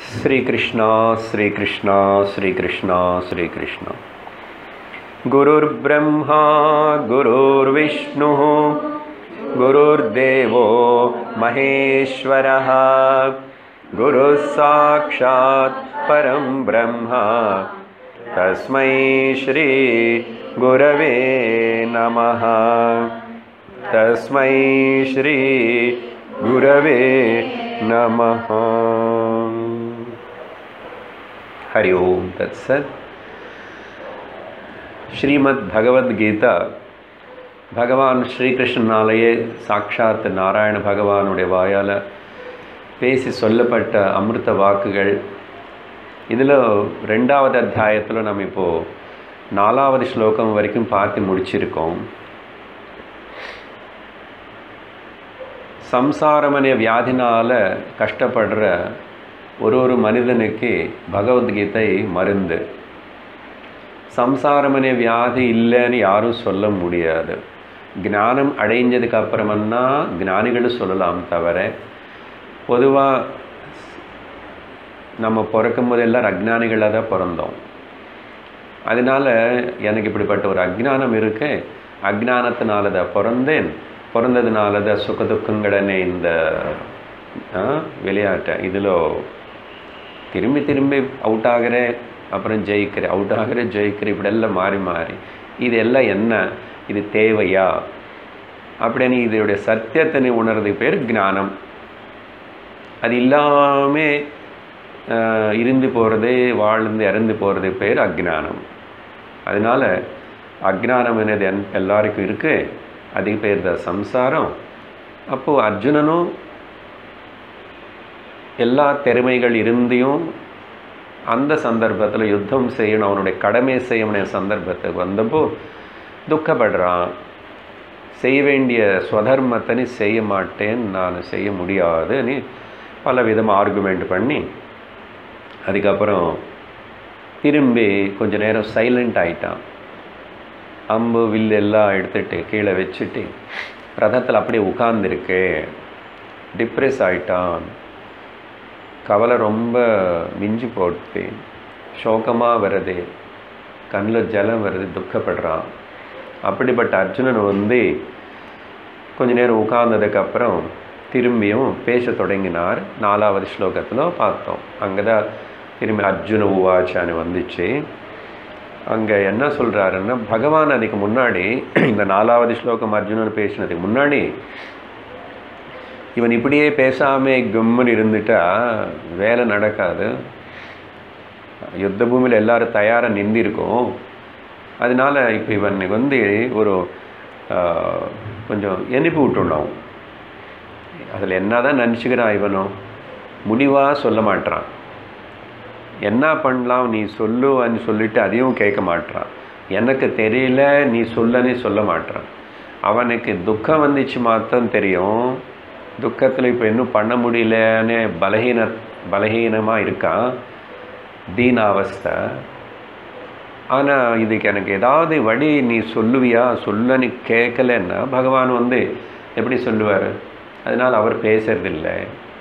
श्रीकृष्ण श्रीकृष्ण श्रीकृष्ण श्रीकृष्ण गुरुर्ब्रह्मा गुरुर्विष्णुः गुरुर्देवो महेश्वरः गुरुः साक्षात् परं ब्रह्म तस्मै श्रीगुरवे नमः तस्मै श्रीगुरवे नमः हरि ओम तत्सत ஸ்ரீமத் பகவத்கீதா பகவான் ஸ்ரீகிருஷ்ணனாலேயே சாட்சாத் நாராயண பகவானுடைய வாயால் பேசி சொல்லப்பட்ட அமிர்த வாக்குகள் இதில் ரெண்டாவது அத்தியாயத்தில் நம்ம இப்போது நாலாவது ஸ்லோகம் வரைக்கும் பார்த்து முடிச்சிருக்கோம் சம்சாரமனை வியாதினால் கஷ்டப்படுற ஒரு ஒரு மனிதனுக்கு பகவத்கீதை மருந்து சம்சாரமனே வியாதி இல்லைன்னு யாரும் சொல்ல முடியாது ஞானம் அடைஞ்சதுக்கு அப்புறமன்னா ஞானிகள் சொல்லலாம் தவிர பொதுவாக நம்ம பிறக்கும் போது எல்லோரும் அஜ்ஞானிகளாக தான் பிறந்தோம் அதனால் எனக்கு இப்படிப்பட்ட ஒரு அஜ்ஞானம் இருக்கு அஜ்ஞானத்தினால தான் பிறந்தேன் பிறந்ததுனால தான் சுக துக்கங்களே இந்த விளையாட்டை இதில் திரும்பி திரும்பி அவுட் ஆகிறேன் அப்புறம் ஜெயிக்கிற அவுட் ஆகிற ஜெயிக்கிற இப்படியெல்லாம் மாறி மாறி இது எல்லாம் என்ன இது தேவையா அப்படின்னு இதோடைய சத்தியத்தை நீ உணர்றதுக்கு பேர் ஞானம் அது இல்லாமல் இருந்து போகிறது வாழ்ந்து இறந்து போகிறது பேர் அஜ்ஞானம் அதனால் அஜ்ஞானம் என்னது என் எல்லாருக்கும் இருக்குது அதுக்கு பேர் தான் சம்சாரம் அப்போது அர்ஜுனனும் எல்லா திறமைகள் இருந்தையும் அந்த சந்தர்ப்பத்தில் யுத்தம் செய்யணும் அவனுடைய கடமை செய்யணும் சந்தர்ப்பத்துக்கு வந்தப்போ துக்கப்படுறான் செய்ய வேண்டிய ஸ்வதர்மத்தை நீ செய்ய மாட்டேன் நான் செய்ய முடியாது நீ பல விதமாக ஆர்குமெண்ட் பண்ணி அதுக்கப்புறம் திரும்பி கொஞ்ச நேரம் சைலண்ட் ஆயிட்டான் அம்பு வில் எல்லாம் எடுத்துட்டு கீழே வச்சுட்டு ரதத்தில் அப்படியே உட்கார்ந்துருக்கு டிப்ரெஸ் ஆயிட்டான் கவலை ரொம்ப மிஞ்சி போட்டு சோகமாக வருது கண்ணில் ஜலம் வருது துக்கப்படுறான் அப்படிப்பட்ட அர்ஜுனன் வந்து கொஞ்ச நேரம் உட்கார்ந்ததுக்கப்புறம் திரும்பியும் பேச தொடங்கினார் நாலாவது ஸ்லோகத்தில் பார்த்தோம் அங்கே தான் திரும்பி அர்ஜுன உவாச்சான்னு வந்துச்சு அங்கே என்ன சொல்கிறாருன்னா பகவான் அதுக்கு முன்னாடி இந்த நாலாவது ஸ்லோகம் அர்ஜுனன் பேசினதுக்கு முன்னாடி இவன் இப்படியே பேசாமல் கும்முன்னு இருந்துட்டா வேலை நடக்காது யுத்த பூமியில் எல்லாரும் தயாராக நின்றிருக்கும் அதனால் இப்போ இவன் வந்து ஒரு கொஞ்சம் எனுப்பி விட்டுடணும் அதில் என்ன தான் நினச்சிக்கிறான் இவனும் முடிவாக சொல்ல மாட்டான் என்ன பண்ணலாம் நீ சொல்லுவான்னு சொல்லிட்டு அதையும் கேட்க மாட்டான் எனக்கு தெரியல நீ சொல்லன்னு சொல்ல மாட்டான் அவனுக்கு துக்கம் வந்துச்சு மாத்திரம் தெரியும் துக்கத்தில் இப்போ இன்னும் பண்ண முடியலன்னு பலகீன பலகீனமாக இருக்கான் தீனாவஸ்தை ஆனால் இதுக்கு எனக்கு ஏதாவது வழி நீ சொல்லுவியா சொல்லன்னு கேட்கலன்னா பகவான் வந்து எப்படி சொல்லுவார் அதனால் அவர் பேசுறதில்லை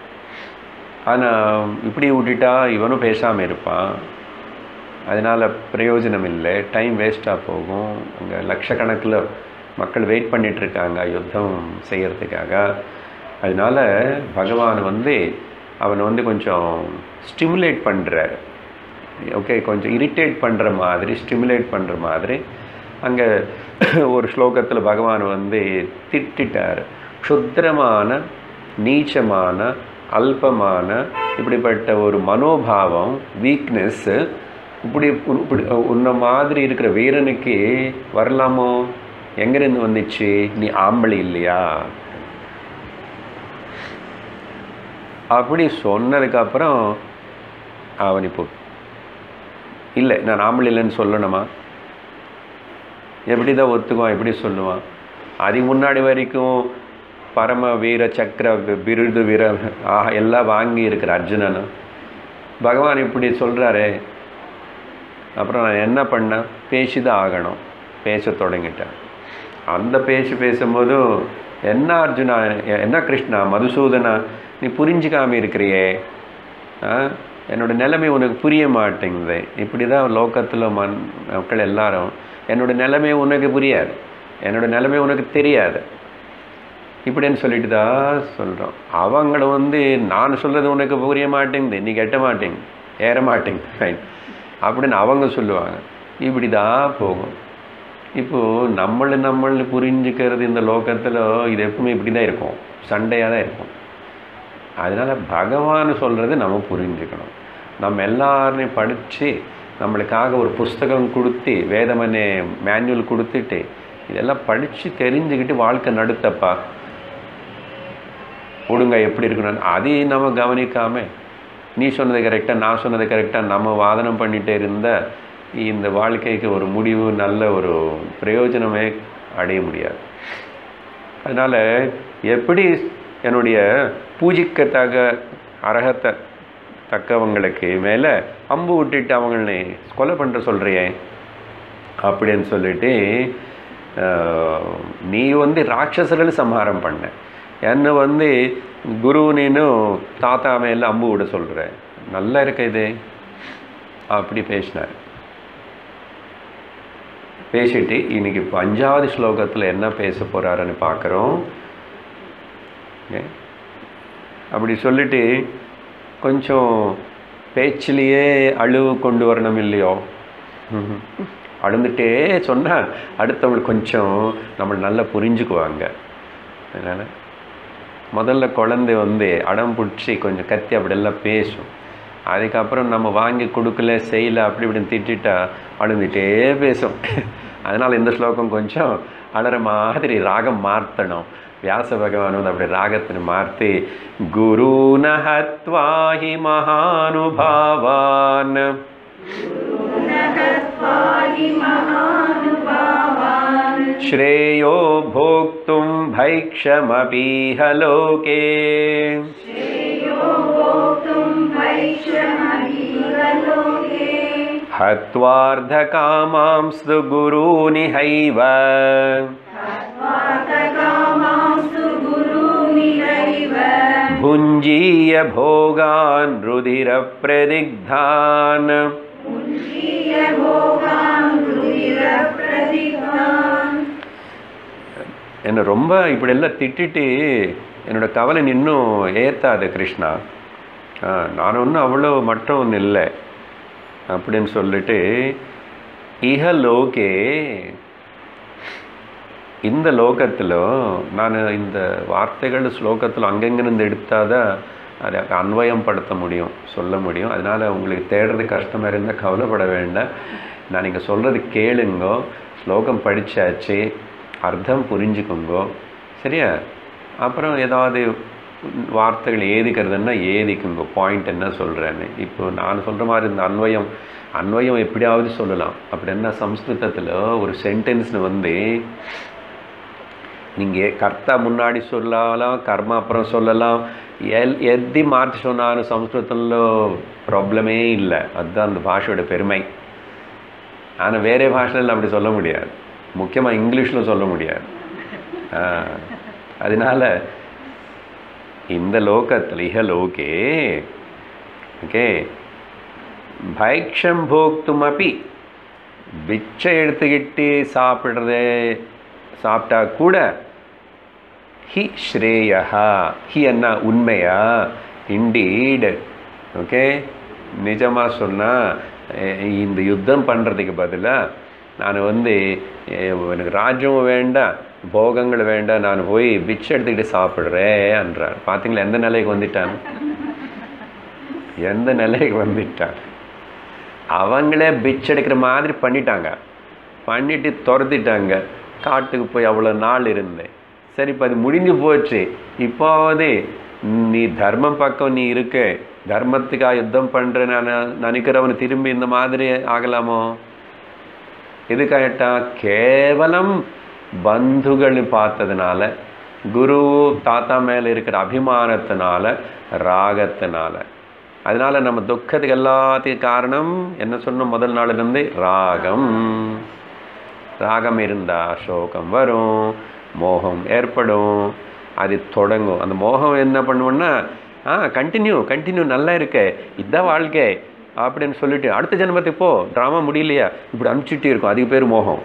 ஆனால் இப்படி விட்டுட்டா இவனும் பேசாமல் இருப்பான் அதனால் பிரயோஜனம் இல்லை டைம் வேஸ்ட்டாக போகும் அங்கே லட்சக்கணக்கில் மக்கள் வெயிட் பண்ணிகிட்ருக்காங்க யுத்தம் செய்கிறதுக்காக அதனால் பகவான் வந்து அவனை வந்து கொஞ்சம் ஸ்டிமுலேட் பண்ணுறார் ஓகே கொஞ்சம் இரிட்டேட் பண்ணுற மாதிரி ஸ்டிமுலேட் பண்ணுற மாதிரி அங்கே ஒரு ஸ்லோகத்தில் பகவான் வந்து திட்டார் க்ஷுத்திரமான நீச்சமான அல்பமான இப்படிப்பட்ட ஒரு மனோபாவம் வீக்னஸ் இப்படி இப்படி உன்ன மாதிரி இருக்கிற வீரனுக்கு வரலாமோ எங்கேருந்து வந்துச்சு நீ ஆம்பளை இல்லையா அப்படி சொன்னதுக்கப்புறம் அவன் இப்போ இல்லை நான் ஆம்பளை இல்லைன்னு சொல்லணுமா எப்படி தான் ஒத்துக்குவான் எப்படி சொல்லுவான் அதுக்கு முன்னாடி வரைக்கும் பரம வீர சக்கர விருது வீர ஆஹா எல்லாம் வாங்கி இருக்கிற அர்ஜுனன் பகவான் இப்படி சொல்கிறாரே அப்புறம் நான் என்ன பண்ணேன் பேசி தான் ஆகணும் பேச தொடங்கிட்டேன் அந்த பேச்சு பேசும்போதும் என்ன அர்ஜுனா என்ன கிருஷ்ணா மதுசூதனா நீ புரிஞ்சுக்காம இருக்கிறியே ஆ என்னோட நிலைமை உனக்கு புரிய மாட்டேங்குது இப்படி தான் லோகத்தில் மண் மக்கள் எல்லாரும் என்னோட நிலைமை உனக்கு புரியாது என்னோட நிலைமை உனக்கு தெரியாது இப்படின்னு சொல்லிட்டு தான் சொல்கிறோம் அவங்கள வந்து நான் சொல்கிறது உனக்கு புரிய மாட்டேங்குது நீ கெட்ட மாட்டேங்குது ஏற மாட்டேங்குது ஃபைன் அப்படின்னு அவங்க சொல்லுவாங்க இப்படி தான் போகும் இப்போது நம்மளை நம்மளை புரிஞ்சுக்கிறது இந்த லோகத்தில் இது எப்பவுமே இப்படி தான் இருக்கும் சண்டையாக தான் இருக்கும் அதனால் பகவான் சொல்கிறது நம்ம புரிஞ்சுக்கணும் நம்ம எல்லாரையும் படித்து நம்மளுக்காக ஒரு புஸ்தகம் கொடுத்து வேதமனே மேனுவல் கொடுத்துட்டு இதெல்லாம் படித்து தெரிஞ்சுக்கிட்டு வாழ்க்கை நடத்தப்பா ஒழுங்கா எப்படி இருக்கணும் அதையும் நம்ம கவனிக்காம நீ சொன்னது கரெக்டாக நான் சொன்னது கரெக்டாக நம்ம வாதனம் பண்ணிகிட்டே இருந்தால் இந்த வாழ்க்கைக்கு ஒரு முடிவு நல்ல ஒரு பிரயோஜனமே அடைய முடியாது அதனால் எப்படி என்னுடைய பூஜிக்கத்தக அரகத்தை தக்கவங்களுக்கு மேலே அம்பு விட்டுட்டு அவங்களை கொலை பண்ணுற சொல்கிறியே அப்படின்னு சொல்லிட்டு ஆஹ், நீ வந்து ராட்சசர்கள் சம்ஹாரம் பண்ண என்னை வந்து குரு நீனும் தாத்தா மேலே அம்பு விட சொல்கிற நல்லா இருக்க இது அப்படி பேசினார் பேசிட்டு இன்னைக்கு இப்போ அஞ்சாவது ஸ்லோகத்தில் என்ன பேச போகிறாருன்னு பார்க்குறோம் ஓகே அப்படி சொல்லிட்டு கொஞ்சம் பேச்சிலேயே அழுவு கொண்டு வரணும் இல்லையோ ம்ஹும். அழுந்துட்டே சொன்னால் அடுத்தவங்களுக்கு கொஞ்சம் நம்மளை நல்லா புரிஞ்சுக்குவாங்க அதனால் முதல்ல குழந்தை வந்து அடம் பிடிச்சி கொஞ்சம் கத்தி அப்படியெல்லாம் பேசும் அதுக்கப்புறம் நம்ம வாங்கி கொடுக்கல செய்யல அப்படி இப்படின்னு திட்டிட்டா அழுந்துட்டே பேசும் அதனால் இந்த ஸ்லோகம் கொஞ்சம் அழற மாதிரி ராகம் மாற்றணும் வியாச பகவான் வந்து அப்படி ராகத்தினை மாற்றி குரு நஹத்வாஹி மகானுபாவான் श्रेयो भोक्तुं भैक्षमपीह लोके हत्वार्धकामांस्तु गुरूनिहैव भुञ्जीय भोगान् रुधिरप्रदिग्धान् என்னை ரொம்ப இப்படியெல்லாம் திட்டிட்டு என்னோட கவலை இன்னும் ஏற்றாது கிருஷ்ணா ஆ, நான் ஒன்றும் அவ்வளோ மட்டும் ஒன்றும் இல்லை அப்படின்னு சொல்லிட்டு இஹ லோகே இந்த லோகத்தில் நான் இந்த வார்த்தைகள் ஸ்லோகத்தில் அங்கங்கிருந்து எடுத்தால் தான் அதை அன்வயம் படுத்த முடியும் சொல்ல முடியும் அதனால் உங்களுக்கு தேடுறது கஷ்டமாக இருந்தால் கவலைப்பட வேண்டாம் நான் நீங்கள் சொல்கிறது கேளுங்கோ ஸ்லோகம் படித்தாச்சு அர்த்தம் புரிஞ்சுக்குங்கோ சரியா அப்புறம் ஏதாவது வார்த்தைகள் ஏதிக்கிறதுன்னா ஏதிக்குங்க பாயிண்ட் என்ன சொல்கிறேன்னு இப்போ நான் சொல்கிற மாதிரி இந்த அன்வயம் அன்வயம் எப்படியாவது சொல்லலாம் அப்படின்னா சம்ஸ்கிருதத்தில் ஒரு சென்டென்ஸ்னு வந்து நீங்கள் கர்த்தா முன்னாடி சொல்லலாம் கர்மா அப்புறம் சொல்லலாம் எல் எத்தி மாற்றி சொன்னாலும் சம்ஸ்கிருతంలో ப்ராப்ளமே இல்லை அதுதான் அந்த பாஷையோட பெருமை ஆனால் வேறே பாஷையில் அப்படி சொல்ல முடியாது முக்கியமாக இங்கிலீஷில் சொல்ல முடியாது ஆ, அதனால இந்த லோகத்தில் இஹ லோகே ஓகே பைக்ஷம் போக்துமப்பி பிச்சை எடுத்துக்கிட்டு சாப்பிட்றது சாப்பிட்டா கூட ஹி ஸ்ரேயா ஹி என்ன உண்மையா இண்டீட் ஓகே நிஜமாக சொன்னால் இந்த யுத்தம் பண்ணுறதுக்கு பதிலாக நான் வந்து எ- எனக்கு ராஜ்யம் வேண்டாம் போகங்கள் வேண்டாம் நான் போய் பிச்சை எடுத்துக்கிட்டு சாப்பிட்றேன் என்றார் பார்த்தீங்களா எந்த நிலைக்கு வந்துட்டான் எந்த நிலைக்கு வந்துட்டான் அவங்களே பிச்சை எடுக்கிற மாதிரி பண்ணிட்டாங்க பண்ணிட்டு துரத்திட்டாங்க காட்டுக்கு போய் அவ்வளோ நாள் இருந்தேன் சரி இப்போ அது முடிஞ்சு போச்சு இப்போவது நீ தர்மம் பக்கம் நீ இருக்க தர்மத்துக்காக யுத்தம் பண்ணுற நான் நினைக்கிறவன் திரும்பி இந்த மாதிரி ஆகலாமோ எதுக்காகட்டா கேவலம் பந்துகள் பார்த்ததுனால குரு தாத்தா மேலே இருக்கிற அபிமானத்தினால ராகத்தினால அதனால நம்ம துக்கத்துக்கு எல்லாத்துக்கும் காரணம் என்ன சொன்னோம் முதல் நாளிலிருந்து ராகம் ராகம் இருந்தால் சோகம் வரும் மோகம் ஏற்படும் அது தொடங்கும் அந்த மோகம் என்ன பண்ணுவோம்னா ஆ கண்டினியூ கண்டினியூ நல்லா இருக்க இதான் வாழ்க்கை அப்படின்னு சொல்லிட்டு அடுத்த ஜென்மத்துக்கு போ ட்ராமா முடியலையா இப்படி அனுப்பிச்சிட்டே இருக்கும் அதுக்கு பேர் மோகம்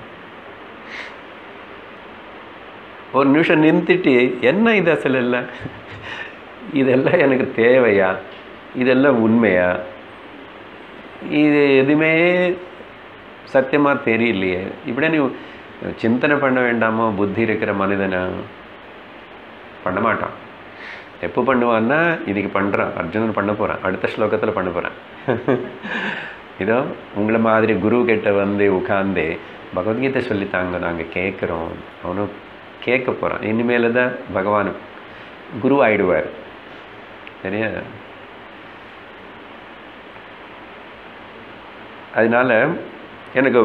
ஒரு நிமிஷம் நிறுத்திட்டு என்ன இது அசல் இல்லை இதெல்லாம் எனக்கு தேவையா இதெல்லாம் உண்மையா இது எதுவுமே சத்தியமாக தெரியலையே இப்படி நீ சிந்தனை பண்ண வேண்டாமோ புத்தி இருக்கிற மனிதனை பண்ண மாட்டான் எப்போ பண்ணுவான்னா இதுக்கு பண்ணுறான் அர்ஜுனன் பண்ண போகிறான் அடுத்த ஸ்லோகத்தில் பண்ண போகிறான் இதோ உங்களை மாதிரி குரு கிட்ட வந்து உட்காந்து பகவத்கீதை சொல்லித்தாங்க நாங்கள் கேட்குறோம் அவனும் கேட்க போகிறான் இனிமேல் தான் பகவான் குரு ஆயிடுவார் சரியா அதனால எனக்கு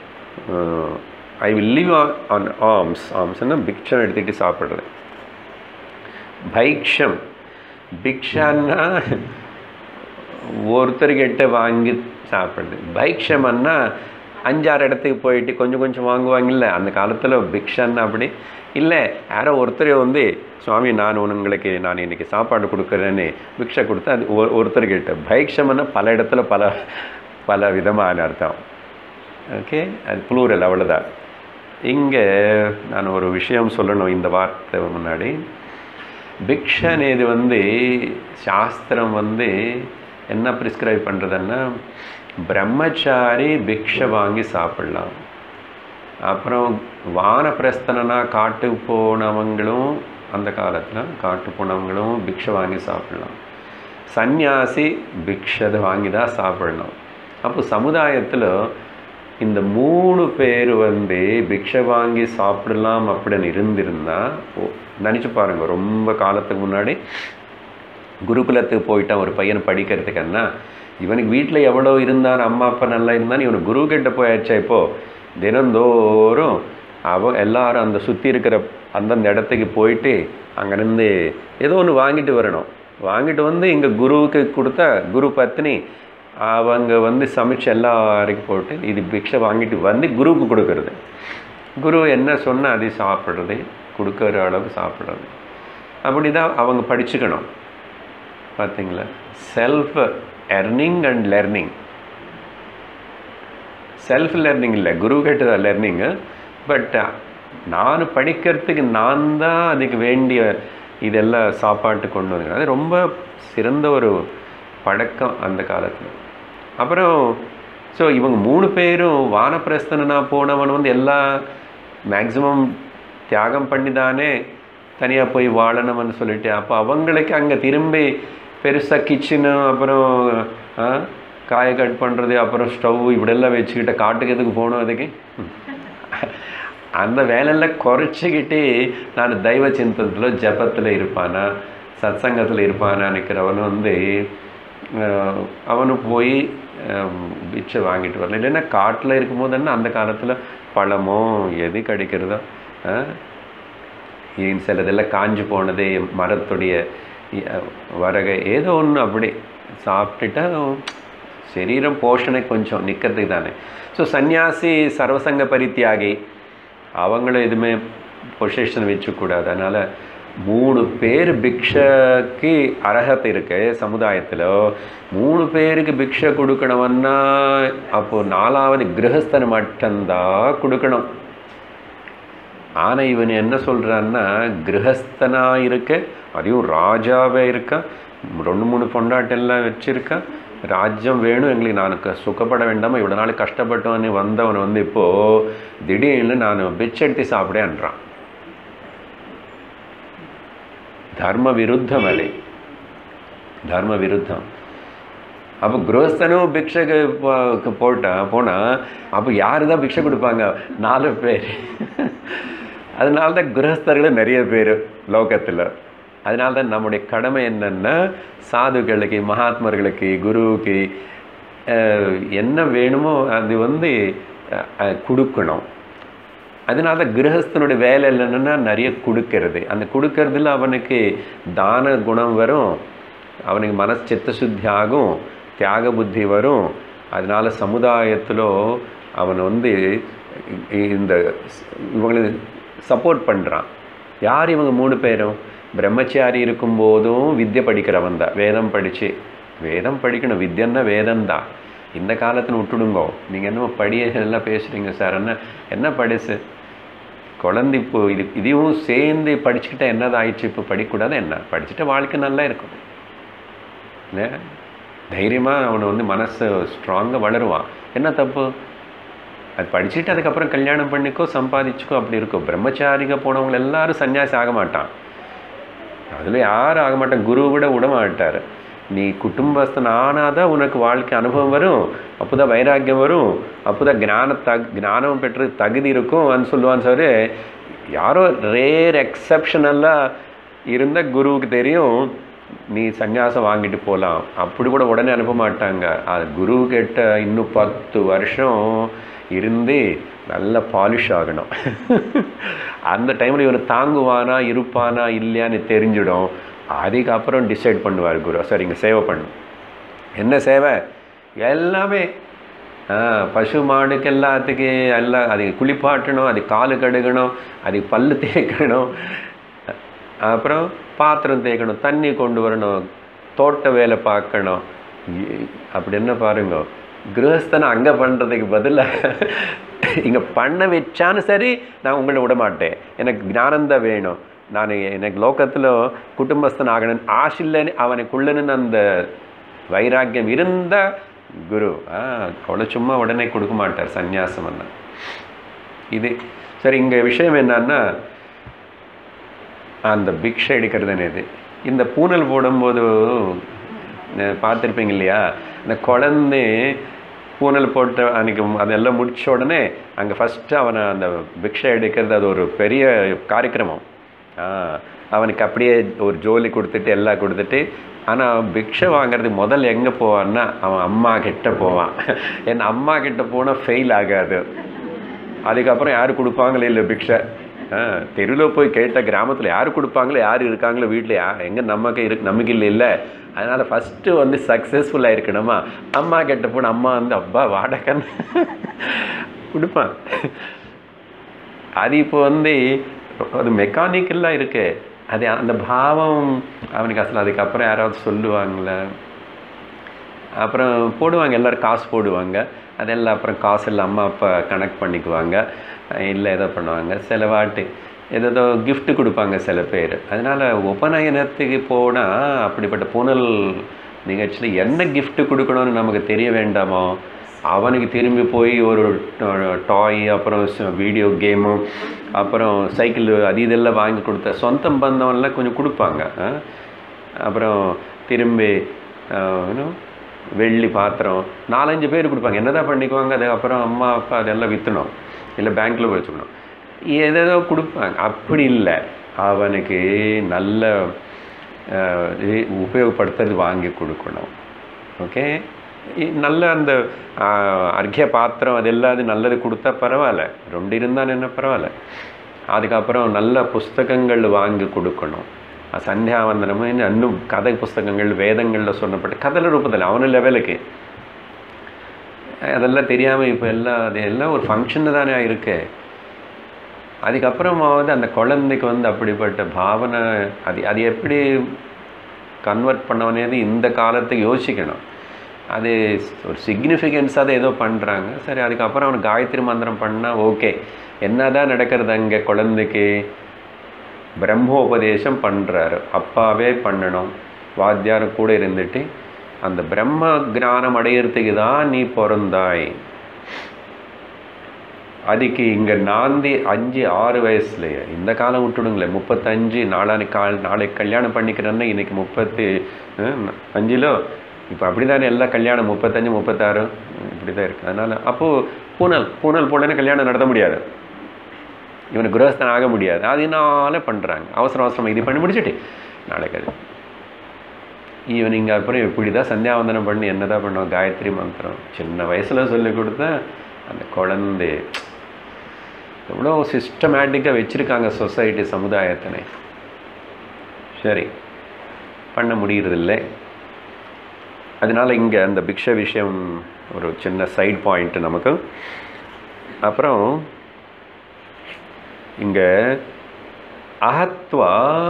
I will live on alms ஆர்ம்ஸ்னா பிக்ஷம் எடுத்துக்கிட்டு சாப்பிட்றது பைக்ஷம் பிக்ஷான்னா ஒருத்தர்கிட்ட வாங்கி சாப்பிட்றது பைக்ஷமன்னா அஞ்சாறு இடத்துக்கு போயிட்டு கொஞ்சம் கொஞ்சம் வாங்குவாங்கல்ல அந்த காலத்தில் பிக்ஷன் அப்படி இல்லை யாரோ ஒருத்தர் வந்து சுவாமி நான் உங்களுக்கு நான் இன்னைக்கு சாப்பாடு கொடுக்குறேன்னு பிக்ஷை கொடுத்தா அது ஒரு ஒருத்தர்கிட்ட பைக்ஷம்னா பல இடத்துல பல பல விதமான அர்த்தம் ஓகே அது ப்ளூரல் அவ்வளோதான் இங்கே நான் ஒரு விஷயம் சொல்லணும் இந்த வார்த்தை முன்னாடி பிக்ஷ అనేది வந்து சாஸ்திரம் வந்து என்ன ப்ரிஸ்கிரைப் பண்ணுறதுன்னா பிரம்மச்சாரி பிக்ஷை வாங்கி சாப்பிடலாம் அப்புறம் வானப்பிரஸ்தனா காட்டுக்கு போனவங்களும் அந்த காலத்தில் காட்டு போனவங்களும் பிக்ஷை வாங்கி சாப்பிடலாம் சந்நியாசி பிக்ஷதை வாங்கி தான் சாப்பிடணும் அப்போ சமுதாயத்தில் இந்த மூணு பேர் வந்து பிக்ஷை வாங்கி சாப்பிடலாம் அப்படின்னு இருந்திருந்தா நினச்சி பாருங்கள் ரொம்ப காலத்துக்கு முன்னாடி குருகுலத்துக்கு போயிட்டான் ஒரு பையன் படிக்கிறதுக்குன்னா இவனுக்கு வீட்டில் எவ்வளோ இருந்தான் அம்மா அப்பா நல்லா இருந்தான் இவனுக்கு குரு கிட்ட போயாச்சா இப்போ தினந்தோறும் அவ எல்லாரும் அந்த சுற்றி இருக்கிற அந்தந்த இடத்துக்கு போயிட்டு அங்கேருந்து ஏதோ ஒன்று வாங்கிட்டு வரணும் வாங்கிட்டு வந்து இங்கே குருவுக்கு கொடுத்தா குரு பத்னி அவங்க வந்து சமைச்சு எல்லாருக்கும் போட்டு இது பிக்ஷை வாங்கிட்டு வந்து குருவுக்கு கொடுக்கறது குரு என்ன சொன்னால் அதை சாப்பிட்றது கொடுக்குற அளவுக்கு சாப்பிட்றது அப்படி தான் அவங்க படிச்சுக்கணும் பார்த்தீங்களா self earning and learning self learning இல்லை குரு கிட்ட தான் லேர்னிங்கு பட் நான் படிக்கிறதுக்கு நான் தான் அதுக்கு வேண்டிய இதெல்லாம் சாப்பாட்டு கொண்டு வந்து அது ரொம்ப சிறந்த ஒரு பழக்கம் அந்த காலத்தில் அப்புறம் ஸோ இவங்க மூணு பேரும் வானப்பிரஸ்தனா போனவன் வந்து எல்லா மேக்ஸிமம் தியாகம் பண்ணி தானே தனியாக போய் வாழணும்னு சொல்லிட்டு அப்போ அவங்களுக்கு அங்கே திரும்பி பெருசாக கிச்சனு அப்புறம் காயை கட் பண்ணுறது அப்புறம் ஸ்டவ் இப்படியெல்லாம் வச்சுக்கிட்ட காட்டுக்கு எதுக்கு போகணும் அதுக்கு அந்த வேலையெல்லாம் குறைச்சிக்கிட்டு நான் தெய்வ சிந்தத்தில் ஜபத்தில் இருப்பானா சத்சங்கத்தில் இருப்பானா நிற்கிறவன் வந்து அவனு போய் பிச்சை வாங்கிட்டு வரல இல்லைன்னா காட்டில் இருக்கும்போது என்ன அந்த காலத்தில் பழமோ எது கிடைக்கிறதோ சிலதெல்லாம் காஞ்சு போனது மரத்துடைய வரகை ஏதோ ஒன்று அப்படி சாப்பிட்டுட்டா சரீரம் போஷணை கொஞ்சம் நிற்கிறதுக்கு தானே ஸோ சன்னியாசி சர்வசங்க பரித்தியாகி அவங்களும் எதுவுமே பொசிஷன் வச்சுக்கூடாது அதனால் மூணு பேர் பிக்ஷைக்கு அர்ஹத்தை இருக்கு சமுதாயத்தில் மூணு பேருக்கு பிக்ஷை கொடுக்கணும்னா அப்போது நாலாவது கிரகஸ்தன் மட்டும்தான் கொடுக்கணும் ஆனால் இவன் என்ன சொல்கிறான்னா கிரகஸ்தனாக இருக்க அதையும் ராஜாவே இருக்கான் ரெண்டு மூணு பொண்டாட்டெல்லாம் வச்சுருக்கான் ராஜ்யம் வேணும் எங்களுக்கு நான் சுகப்பட வேண்டாமல் இவ்வளோ நாள் கஷ்டப்பட்டவனே வந்தவன் வந்து இப்போது திடீர்னு நான் பிச்செடுத்து சாப்பிடேன்றான் தர்ம விருத்தம் அது தர்ம விருத்தம் அப்போ கிரகஸ்தனும் பிக்ஷைக்கு போட்டான் போனால் அப்போ யார் தான் பிக்ஷை கொடுப்பாங்க நாலு பேர் அதனால தான் கிரகஸ்தர்களும் நிறைய பேர் லோகத்தில் அதனால தான் நம்முடைய கடமை என்னென்னா சாதுக்களுக்கு மகாத்மர்களுக்கு குருவுக்கு என்ன வேணுமோ அது வந்து கொடுக்கணும் அதனால தான் கிரகஸ்தனுடைய வேலை என்னென்னா நிறைய கொடுக்கறது அந்த கொடுக்கறதுல அவனுக்கு தான குணம் வரும் அவனுக்கு மனசு சித்த சுத்தி ஆகும் தியாக புத்தி வரும் அதனால சமுதாயத்தில் அவன் வந்து இந்த இவங்களுக்கு சப்போர்ட் பண்ணுறான் யார் இவங்க மூணு பேரும் பிரம்மச்சாரி இருக்கும்போதும் வித்யை படிக்கிறவன் தான் வேதம் படித்து வேதம் படிக்கணும் வித்யன்னா வேதம் தான் இந்த காலத்தில் விட்டுடுங்கோ நீங்கள் என்ன படிய எல்லாம் பேசுகிறீங்க சார் என்ன என்ன படிச்சு குழந்தை இப்போ இது இதையும் சேர்ந்து படிச்சுக்கிட்டா என்னது ஆயிடுச்சு இப்போ படிக்கக்கூடாது என்ன படிச்சுட்டு வாழ்க்கை நல்லா இருக்கும் இல்லை தைரியமாக அவனை வந்து மனசு ஸ்ட்ராங்காக வளருவான் என்ன தப்பு அது படிச்சுட்டு அதுக்கப்புறம் கல்யாணம் பண்ணிக்கோ சம்பாதிச்சுக்கோ அப்படி இருக்கும் பிரம்மச்சாரிக போனவங்க எல்லாரும் சன்னியாசி ஆக மாட்டான் அதில் யாரும் ஆக மாட்டான் குரு விட விட மாட்டார் நீ குடும்பஸ்தன் ஆனாதான் உனக்கு வாழ்க்கை அனுபவம் வரும் அப்போ தான் வைராக்கியம் வரும் அப்போ தான் ஞான தக் ஞானம் பெற்று தகுதி இருக்கும் அன்னு சொல்லுவான்னு சார் யாரோ ரேர் எக்ஸப்ஷனல்லாக இருந்த குருவுக்கு தெரியும் நீ சந்நியாசம் வாங்கிட்டு போகலாம் அப்படி கூட உடனே அனுப்ப மாட்டாங்க அது குரு கிட்ட இன்னும் பத்து வருஷம் இருந்து நல்ல பாலிஷ் ஆகணும் அந்த டைமில் இவனை தாங்குவானா இருப்பானா இல்லையான்னு தெரிஞ்சிடும் அதுக்கப்புறம் டிசைட் பண்ணுவார் குரு சரிங்க சேவை பண்ணு என்ன சேவை எல்லாமே ஆ, பசு மாடுக்கு எல்லாத்துக்கு எல்லாம் அதுக்கு குளிப்பாட்டணும் அதுக்கு காலு கடுகணும் அதுக்கு பல்லு தேய்க்கணும் அப்புறம் பாத்திரம் தேய்க்கணும் தண்ணி கொண்டு வரணும் தோட்ட வேலை பார்க்கணும் இ- அப்படி என்ன பாருங்க கிரகஸ்தனை அங்கே பண்ணுறதுக்கு பதிலாக இங்கே பண்ண வச்சான்னு சரி நான் உங்களை விட மாட்டேன் எனக்கு ஞானந்தான் வேணும் நான் எனக்கு லோகத்தில் குடும்பஸ்தன் ஆகணும் ஆசில்லைன்னு அவனுக்குள்ளன்னு அந்த வைராக்கியம் இருந்த குரு ஆ அவ்வளோ சும்மா உடனே கொடுக்க மாட்டார் சந்நியாசம் என்ன இது சரி இங்கே விஷயம் என்னன்னா அந்த பிக்ஷை எடுக்கிறது இது இந்த பூனல் போடும்போது அஹ், பார்த்திருப்பீங்க இல்லையா இந்த குழந்தை பூனல் போட்ட அன்னைக்கு அதெல்லாம் முடிச்ச உடனே அங்கே ஃபஸ்ட்டு அவனை அந்த பிக்ஷை எடுக்கிறது அது ஒரு பெரிய காரியக்கிரமம் ஆ, அவனுக்கு அப்படியே ஒரு ஜோலி கொடுத்துட்டு எல்லாம் கொடுத்துட்டு ஆனால் பிக்ஷை வாங்குறது முதல்ல எங்கே போவான்னா அவன் அம்மா கிட்ட போவான் என் அம்மா கிட்ட போனால் ஃபெயில் ஆகாது அதுக்கப்புறம் யார் கொடுப்பாங்களே இல்லை பிக்ஷை ஆ தெருவில் போய் கேட்ட கிராமத்தில் யார் கொடுப்பாங்களோ யார் இருக்காங்களோ வீட்டில் யா எங்கே நமக்கு இருக்கு நமக்கு இல்லை இல்லை அதனால் ஃபஸ்ட்டு வந்து சக்ஸஸ்ஃபுல்லாக இருக்கணுமா அம்மா கிட்ட போன அம்மா வந்து அப்பா வாடகைன்னு கொடுப்பான் அது இப்போ வந்து அது மெக்கானிக்கலாக இருக்கு அது அந்த பாவம் அவனுக்கு அசல் அதுக்கப்புறம் யாராவது சொல்லுவாங்களே அப்புறம் போடுவாங்க எல்லோரும் காசு போடுவாங்க அதெல்லாம் அப்புறம் காசு இல்லை அம்மா அப்பா கனெக்ட் பண்ணிக்குவாங்க இல்லை ஏதோ பண்ணுவாங்க சில வாட்டி ஏதோ gift கொடுப்பாங்க சில பேர் அதனால் உபநயனத்துக்கு போனால் அப்படிப்பட்ட பூனல் நிகழ்ச்சியில் என்ன gift கொடுக்கணும்னு நமக்கு தெரிய வேண்டாமோ அவனுக்கு திரும்பி போய் ஒரு டாய் அப்புறம் வீடியோ கேமு அப்புறம் சைக்கிள் அது இதெல்லாம் வாங்கி கொடுத்த சொந்தம் பந்தவன்லாம் கொஞ்சம் கொடுப்பாங்க ஆ? அப்புறம் திரும்பி ஆஹ், you know, வெள்ளி பாத்திரம் நாலஞ்சு பேர் கொடுப்பாங்க என்னதான் பண்ணிக்குவாங்க அதுக்கப்புறம் அம்மா அப்பா அதெல்லாம் விற்றணும் இல்லை பேங்க்கில் போய் வச்சுக்கணும் ஏதேதோ கொடுப்பாங்க அப்படி இல்லை அவனுக்கு நல்ல ஆஹ், இது உபயோகப்படுத்துறது வாங்கி கொடுக்கணும் ஓகே நல்ல அந்த ஆஹ், அர்க்கிய பாத்திரம் அது எல்லாது நல்லது கொடுத்தா பரவாயில்ல ரெண்டு இருந்தால் என்ன பரவாயில்ல அதுக்கப்புறம் நல்ல புஸ்தகங்கள் வாங்கி கொடுக்கணும் சந்தியாவந்தனமும் இன்னும் இன்னும் கதை புஸ்தகங்கள் வேதங்களில் சொல்லப்பட்ட கதை ரூபத்தில் அவன லெவலுக்கு அதெல்லாம் தெரியாமல் இப்போ எல்லாம் அது எல்லாம் ஒரு ஃபங்க்ஷன் தானே இருக்கு அதுக்கப்புறமாவது அந்த குழந்தைக்கு வந்து அப்படிப்பட்ட பாவனை அது அது எப்படி கன்வெர்ட் பண்ணவனேது இந்த காலத்துக்கு யோசிக்கணும் அது ஒரு சிக்னிஃபிகன்ஸாக தான் ஏதோ பண்ணுறாங்க சரி அதுக்கப்புறம் அவனுக்கு காயத்ரி மந்திரம் பண்ணால் ஓகே என்னதான் நடக்கிறது அங்கே குழந்தைக்கு பிரம்மோபதேசம் பண்ணுறாரு அப்பாவே பண்ணணும் வாத்தியார் கூட இருந்துட்டு அந்த பிரம்ம ஞானம் அடையிறதுக்கு தான் நீ பிறந்தாய் அதுக்கு இங்கே நாந்தி அஞ்சு ஆறு வயசுலையே இந்த காலம் விட்டுடுங்களேன் முப்பத்தஞ்சு நாளானிக்கு கால் நாளைக்கு கல்யாணம் பண்ணிக்கிறேன்னா இன்னைக்கு முப்பத்தி அஹ், அஞ்சிலோ இப்போ அப்படி தானே எல்லாம் கல்யாணம் முப்பத்தஞ்சு முப்பத்தாறு இப்படி தான் இருக்குது அதனால் அப்போது பூனல் பூனல் போடலன்னு கல்யாணம் நடத்த முடியாது இவனுக்கு குரஸ்தன் ஆக முடியாது அதனால பண்ணுறாங்க அவசரம் அவசரம் இது பண்ணி முடிச்சுட்டு நாளைக்கு அது ஈவினிங் அப்புறம் இப்படி தான் சந்தியாவந்தனம் பண்ணி என்ன தான் பண்ணுவோம் காயத்ரி மந்திரம் சின்ன வயசில் சொல்லி கொடுத்தா அந்த குழந்தை எவ்வளோ சிஸ்டமேட்டிக்காக வச்சுருக்காங்க சொசைட்டி சமுதாயத்தினை சரி பண்ண முடியறதில்லை அதனால இங்கே அந்த பிக்ஷ விஷயம் ஒரு சின்ன சைட் பாயிண்ட் நமக்கு அப்புறம் இங்கே அகத்வா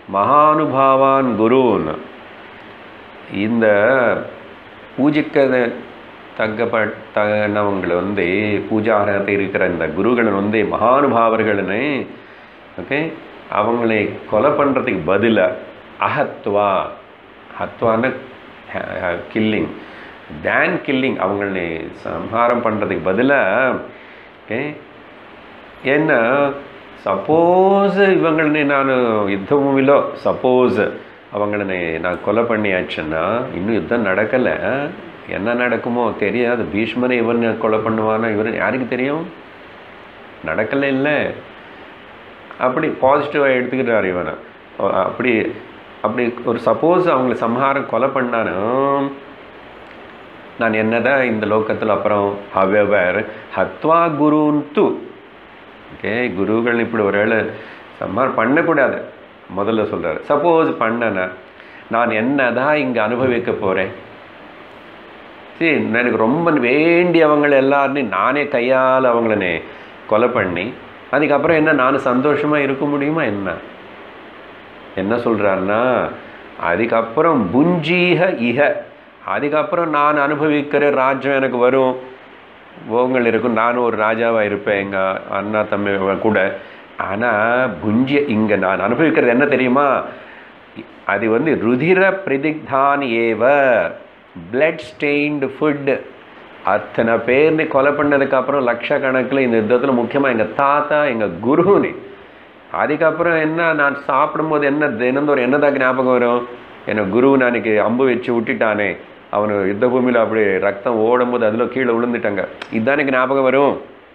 மகானுபாவான் குருன்னு இந்த பூஜிக்க தக்கப்பட்டவங்களை வந்து பூஜாரகத்தை இருக்கிற இந்த குருகளை வந்து மகானுபாவர்கள்னு ஓகே அவங்களை கொலை பண்ணுறதுக்கு பதிலாக அஹத்வா ஹத்வான்னு கில்லிங் தேன் கில்லிங் அவங்களை சம்ஹாரம் பண்ணுறதுக்கு பதிலாக ஓகே ஏன்னா சப்போஸ் இவங்களை நான் யுத்த பூமியிலோ சப்போஸ் அவங்களை நான் கொலை பண்ணியாச்சுன்னா இன்னும் யுத்தம் நடக்கலை என்ன நடக்குமோ தெரியாது பீஷ்மனை இவன் கொலை பண்ணுவானா இவன் யாருக்கு தெரியும் நடக்கலை இல்லை அப்படி பாசிட்டிவாக எடுத்துக்கிறார் இவனை அப்படி அப்படி ஒரு சப்போஸ் அவங்கள சம்ஹாரம் கொலை பண்ணாலும் நான் என்னதான் இந்த லோகத்தில் அப்புறம் ஹவெவர் ஹத்வா குருன்து ஓகே குருகள் இப்படி ஒரு வேளை சம்ஹாரம் பண்ணக்கூடாது முதல்ல சொல்கிறார் சப்போஸ் பண்ணனா நான் என்னதான் இங்கே அனுபவிக்க போகிறேன் சரி எனக்கு ரொம்ப வேண்டியவங்களை எல்லாரையும் நானே கையால் அவங்களனே கொலை பண்ணி அதுக்கப்புறம் என்ன நான் சந்தோஷமாக இருக்க முடியுமா என்ன என்ன சொல்கிறாருன்னா அதுக்கப்புறம் புஞ்சீக இக அதுக்கப்புறம் நான் அனுபவிக்கிற ராஜ்யம் எனக்கு வரும் ஓங்கள் இருக்கும் நானும் ஒரு ராஜாவாக இருப்பேன் எங்கள் அண்ணா தம்பி கூட ஆனால் புஞ்சிய இங்கே நான் அனுபவிக்கிறது என்ன தெரியுமா அது வந்து ருதிர பிரதிக்தான் ஏவ பிளட் ஸ்டெயின்டு ஃபுட்டு அத்தனை பேர்னு கொலை பண்ணதுக்கப்புறம் லட்சக்கணக்கில் இந்த யுத்தத்தில் முக்கியமாக எங்கள் தாத்தா எங்கள் குருன்னு அதுக்கப்புறம் என்ன நான் சாப்பிடும்போது என்ன தினந்தோறும் என்னதான் ஞாபகம் வரும் என்ன குரு நாளைக்கு அம்பு வச்சு விட்டுட்டானே அவனு யுத்த பூமியில் அப்படி ரத்தம் ஓடும்போது அதில் கீழே விழுந்துட்டாங்க இதுதான் எனக்கு ஞாபகம் வரும்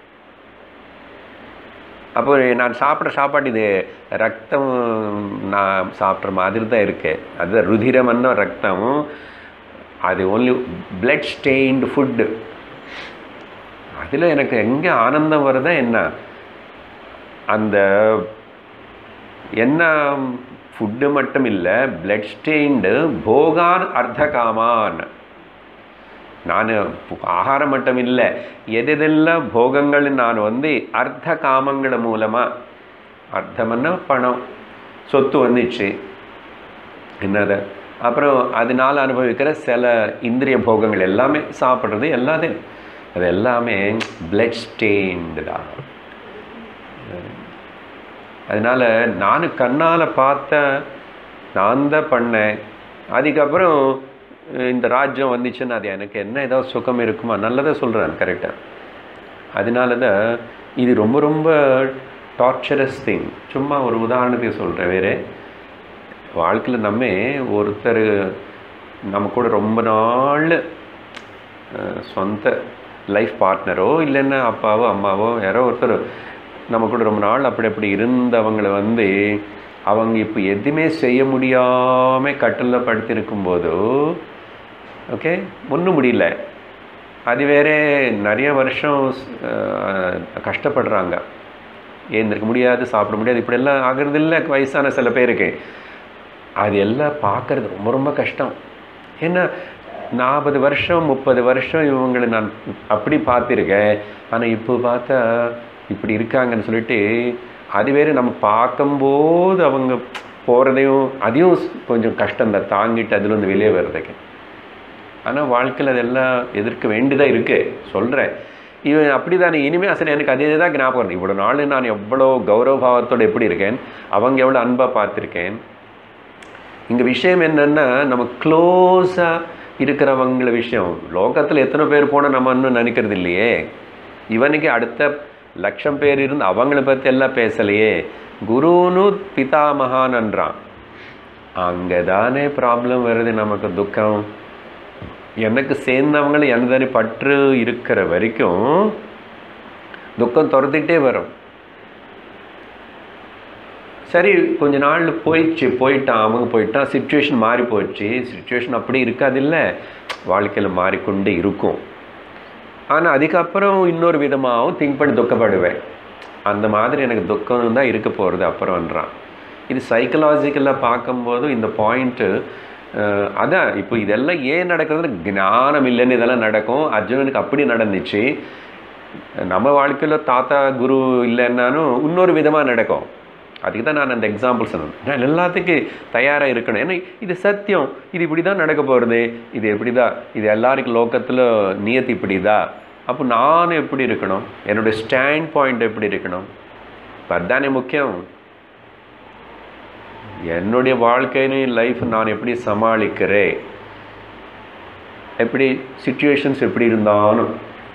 அப்போ நான் சாப்பிட்ற சாப்பாடு இது ரத்தம் நான் சாப்பிட்ற மாதிரி தான் இருக்கு அது ருதிரமன்ன ரத்தம் அது ஒன்லி பிளட் ஸ்டெயின்டு ஃபுட்டு அதில் எனக்கு எங்கே ஆனந்தம் வருதா என்ன அந்த என்ன ஃபுட்டு மட்டும் இல்லை பிளட் ஸ்டெயின்டு போகான் அர்த்த காமான் நான் ஆகாரம் மட்டும் இல்லை எதெல்லாம் போகங்கள் நான் வந்து அர்த்த காமங்கள் மூலமாக அர்த்தம்னா பணம் சொத்து வந்துச்சு என்னது அப்புறம் அதனால் அனுபவிக்கிற சில இந்திரிய போகங்கள் எல்லாமே சாப்பிட்றது எல்லாத்தையும் அது எல்லாமே பிளட் ஸ்டெயின்டு தான் அதனால் நான் கண்ணால் பார்த்த நான் தான் பண்ணேன் அதுக்கப்புறம் இந்த ராஜ்யம் வந்துச்சுன்னா அது எனக்கு என்ன ஏதாவது சுகம் இருக்குமா நல்லதாக சொல்கிறேன் கரெக்டாக அதனால தான் இது ரொம்ப ரொம்ப டார்ச்சரஸ் திங் சும்மா ஒரு உதாரணத்துக்கு சொல்கிறேன் வேறு வாழ்க்கையில் நம்ம ஒருத்தர் நம்ம கூட ரொம்ப நாள் சொந்த லைஃப் பார்ட்னரோ இல்லைன்னா அப்பாவோ அம்மாவோ யாரோ ஒருத்தர் நம்ம கூட ரொம்ப நாள் அப்படி அப்படி இருந்தவங்களை வந்து அவங்க இப்போ எதுவுமே செய்ய முடியாமல் கட்டில் படுத்திருக்கும் போதோ ஓகே ஒன்றும் முடியல அது வேறே நிறைய வருஷம் கஷ்டப்படுறாங்க ஏந்திருக்க முடியாது சாப்பிட முடியாது இப்படியெல்லாம் ஆகிறது இல்லை வயசான சில பேருக்கு அது எல்லாம் பார்க்குறது ரொம்ப ரொம்ப கஷ்டம் ஏன்னா நாற்பது வருஷம் முப்பது வருஷம் இவங்களை நான் அப்படி பார்த்துருக்கேன் ஆனால் இப்போ பார்த்தா இப்படி இருக்காங்கன்னு சொல்லிட்டு அது வேறு நம்ம பார்க்கும்போது அவங்க போகிறதையும் அதையும் கொஞ்சம் கஷ்டம் தான் தாங்கிட்டு அதில் வந்து வெளியே வர்றதுக்கு ஆனால் வாழ்க்கையில் அதெல்லாம் எதிர்க்க வேண்டியதாக இருக்குது சொல்கிறேன் இவன் அப்படி தானே இனிமேல் அசல் எனக்கு அதே தான் ஞாபகம் இவ்வளோ நாள் நான் எவ்வளோ கௌரவ பாவத்தோடு எப்படி இருக்கேன் அவங்க எவ்வளோ அன்பாக பார்த்துருக்கேன் இங்கே விஷயம் என்னென்னா நம்ம க்ளோஸாக இருக்கிறவங்கள விஷயம் லோகத்தில் எத்தனை பேர் போனால் நம்ம இன்னும் நினைக்கிறது இல்லையே இவனுக்கு அடுத்த லட்சம் பேர் இருந்து அவங்கள பற்றி எல்லாம் பேசலையே குருன்னு பிதாமகான்ன்றான் அங்கே தானே ப்ராப்ளம் வருது நமக்கு துக்கம் எனக்கு சேர்ந்தவங்களும் எனதானே பற்று இருக்கிற வரைக்கும் துக்கம் துரத்திட்டே வரும் சரி கொஞ்ச நாள் போயிடுச்சு போயிட்டான் அவங்க போயிட்டான் சுச்சுவேஷன் மாறி போயிடுச்சு சுச்சுவேஷன் அப்படி இருக்காது இல்லை வாழ்க்கையில் மாறிக்கொண்டு இருக்கும் ஆனால் அதுக்கப்புறம் இன்னொரு விதமாகவும் திங்க் பண்ணி துக்கப்படுவேன் அந்த மாதிரி எனக்கு துக்கம் தான் இருக்க போகிறது அப்புறம்ன்றான் இது சைக்கலாஜிக்கலாக பார்க்கும்போது இந்த பாயிண்ட்டு அதான் இப்போ இதெல்லாம் ஏன் நடக்கிறதுன்னு ஞானம் இல்லைன்னு இதெல்லாம் நடக்கும் அர்ஜுனனுக்கு அப்படி நடந்துச்சு நம்ம வாழ்க்கையில் தாத்தா குரு இல்லைன்னாலும் இன்னொரு விதமாக நடக்கும் அதுக்கு தான் நான் அந்த எக்ஸாம்பிள் சொன்னேன் நான் எல்லாத்துக்கும் தயாராக இருக்கணும் ஏன்னா இது சத்தியம் இது இப்படி தான் நடக்க போகிறது இது எப்படி தான் இது எல்லாருக்கும் லோக்கத்தில் நியத்தி இப்படி தான் அப்போ நான் எப்படி இருக்கணும் என்னுடைய ஸ்டாண்ட் பாயிண்ட் எப்படி இருக்கணும் இப்போ அதுதானே முக்கியம் என்னுடைய வாழ்க்கைன்னு லைஃப் நான் எப்படி சமாளிக்கிறேன் எப்படி சுச்சுவேஷன்ஸ் எப்படி இருந்தாலும்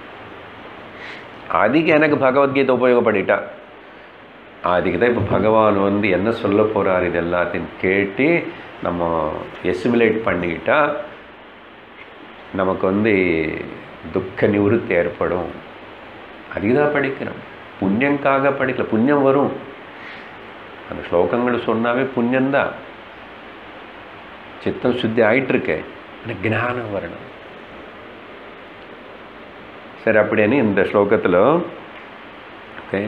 அதுக்கு எனக்கு பகவத்கீதை உபயோகப்படிட்டா அதுக்கு தான் இப்போ பகவான் வந்து என்ன சொல்ல போகிறார் இது எல்லாத்தையும் கேட்டு நம்ம எசிமுலேட் பண்ணிக்கிட்டா நமக்கு வந்து துக்க நிவೃತ್ತಿ ஏற்படும் அதுக்கு தான் படிக்கிறோம் புண்ணியங்காக படிக்கல புண்ணியம் வரும் அந்த ஸ்லோகங்கள் சொன்னாவே புண்ணியந்தான் சித்தம் சுத்தி ஆயிட்டிருக்கே எனக்கு ஞானம் வரணும் சரி அப்படின்னு இந்த ஸ்லோகத்தில் ஓகே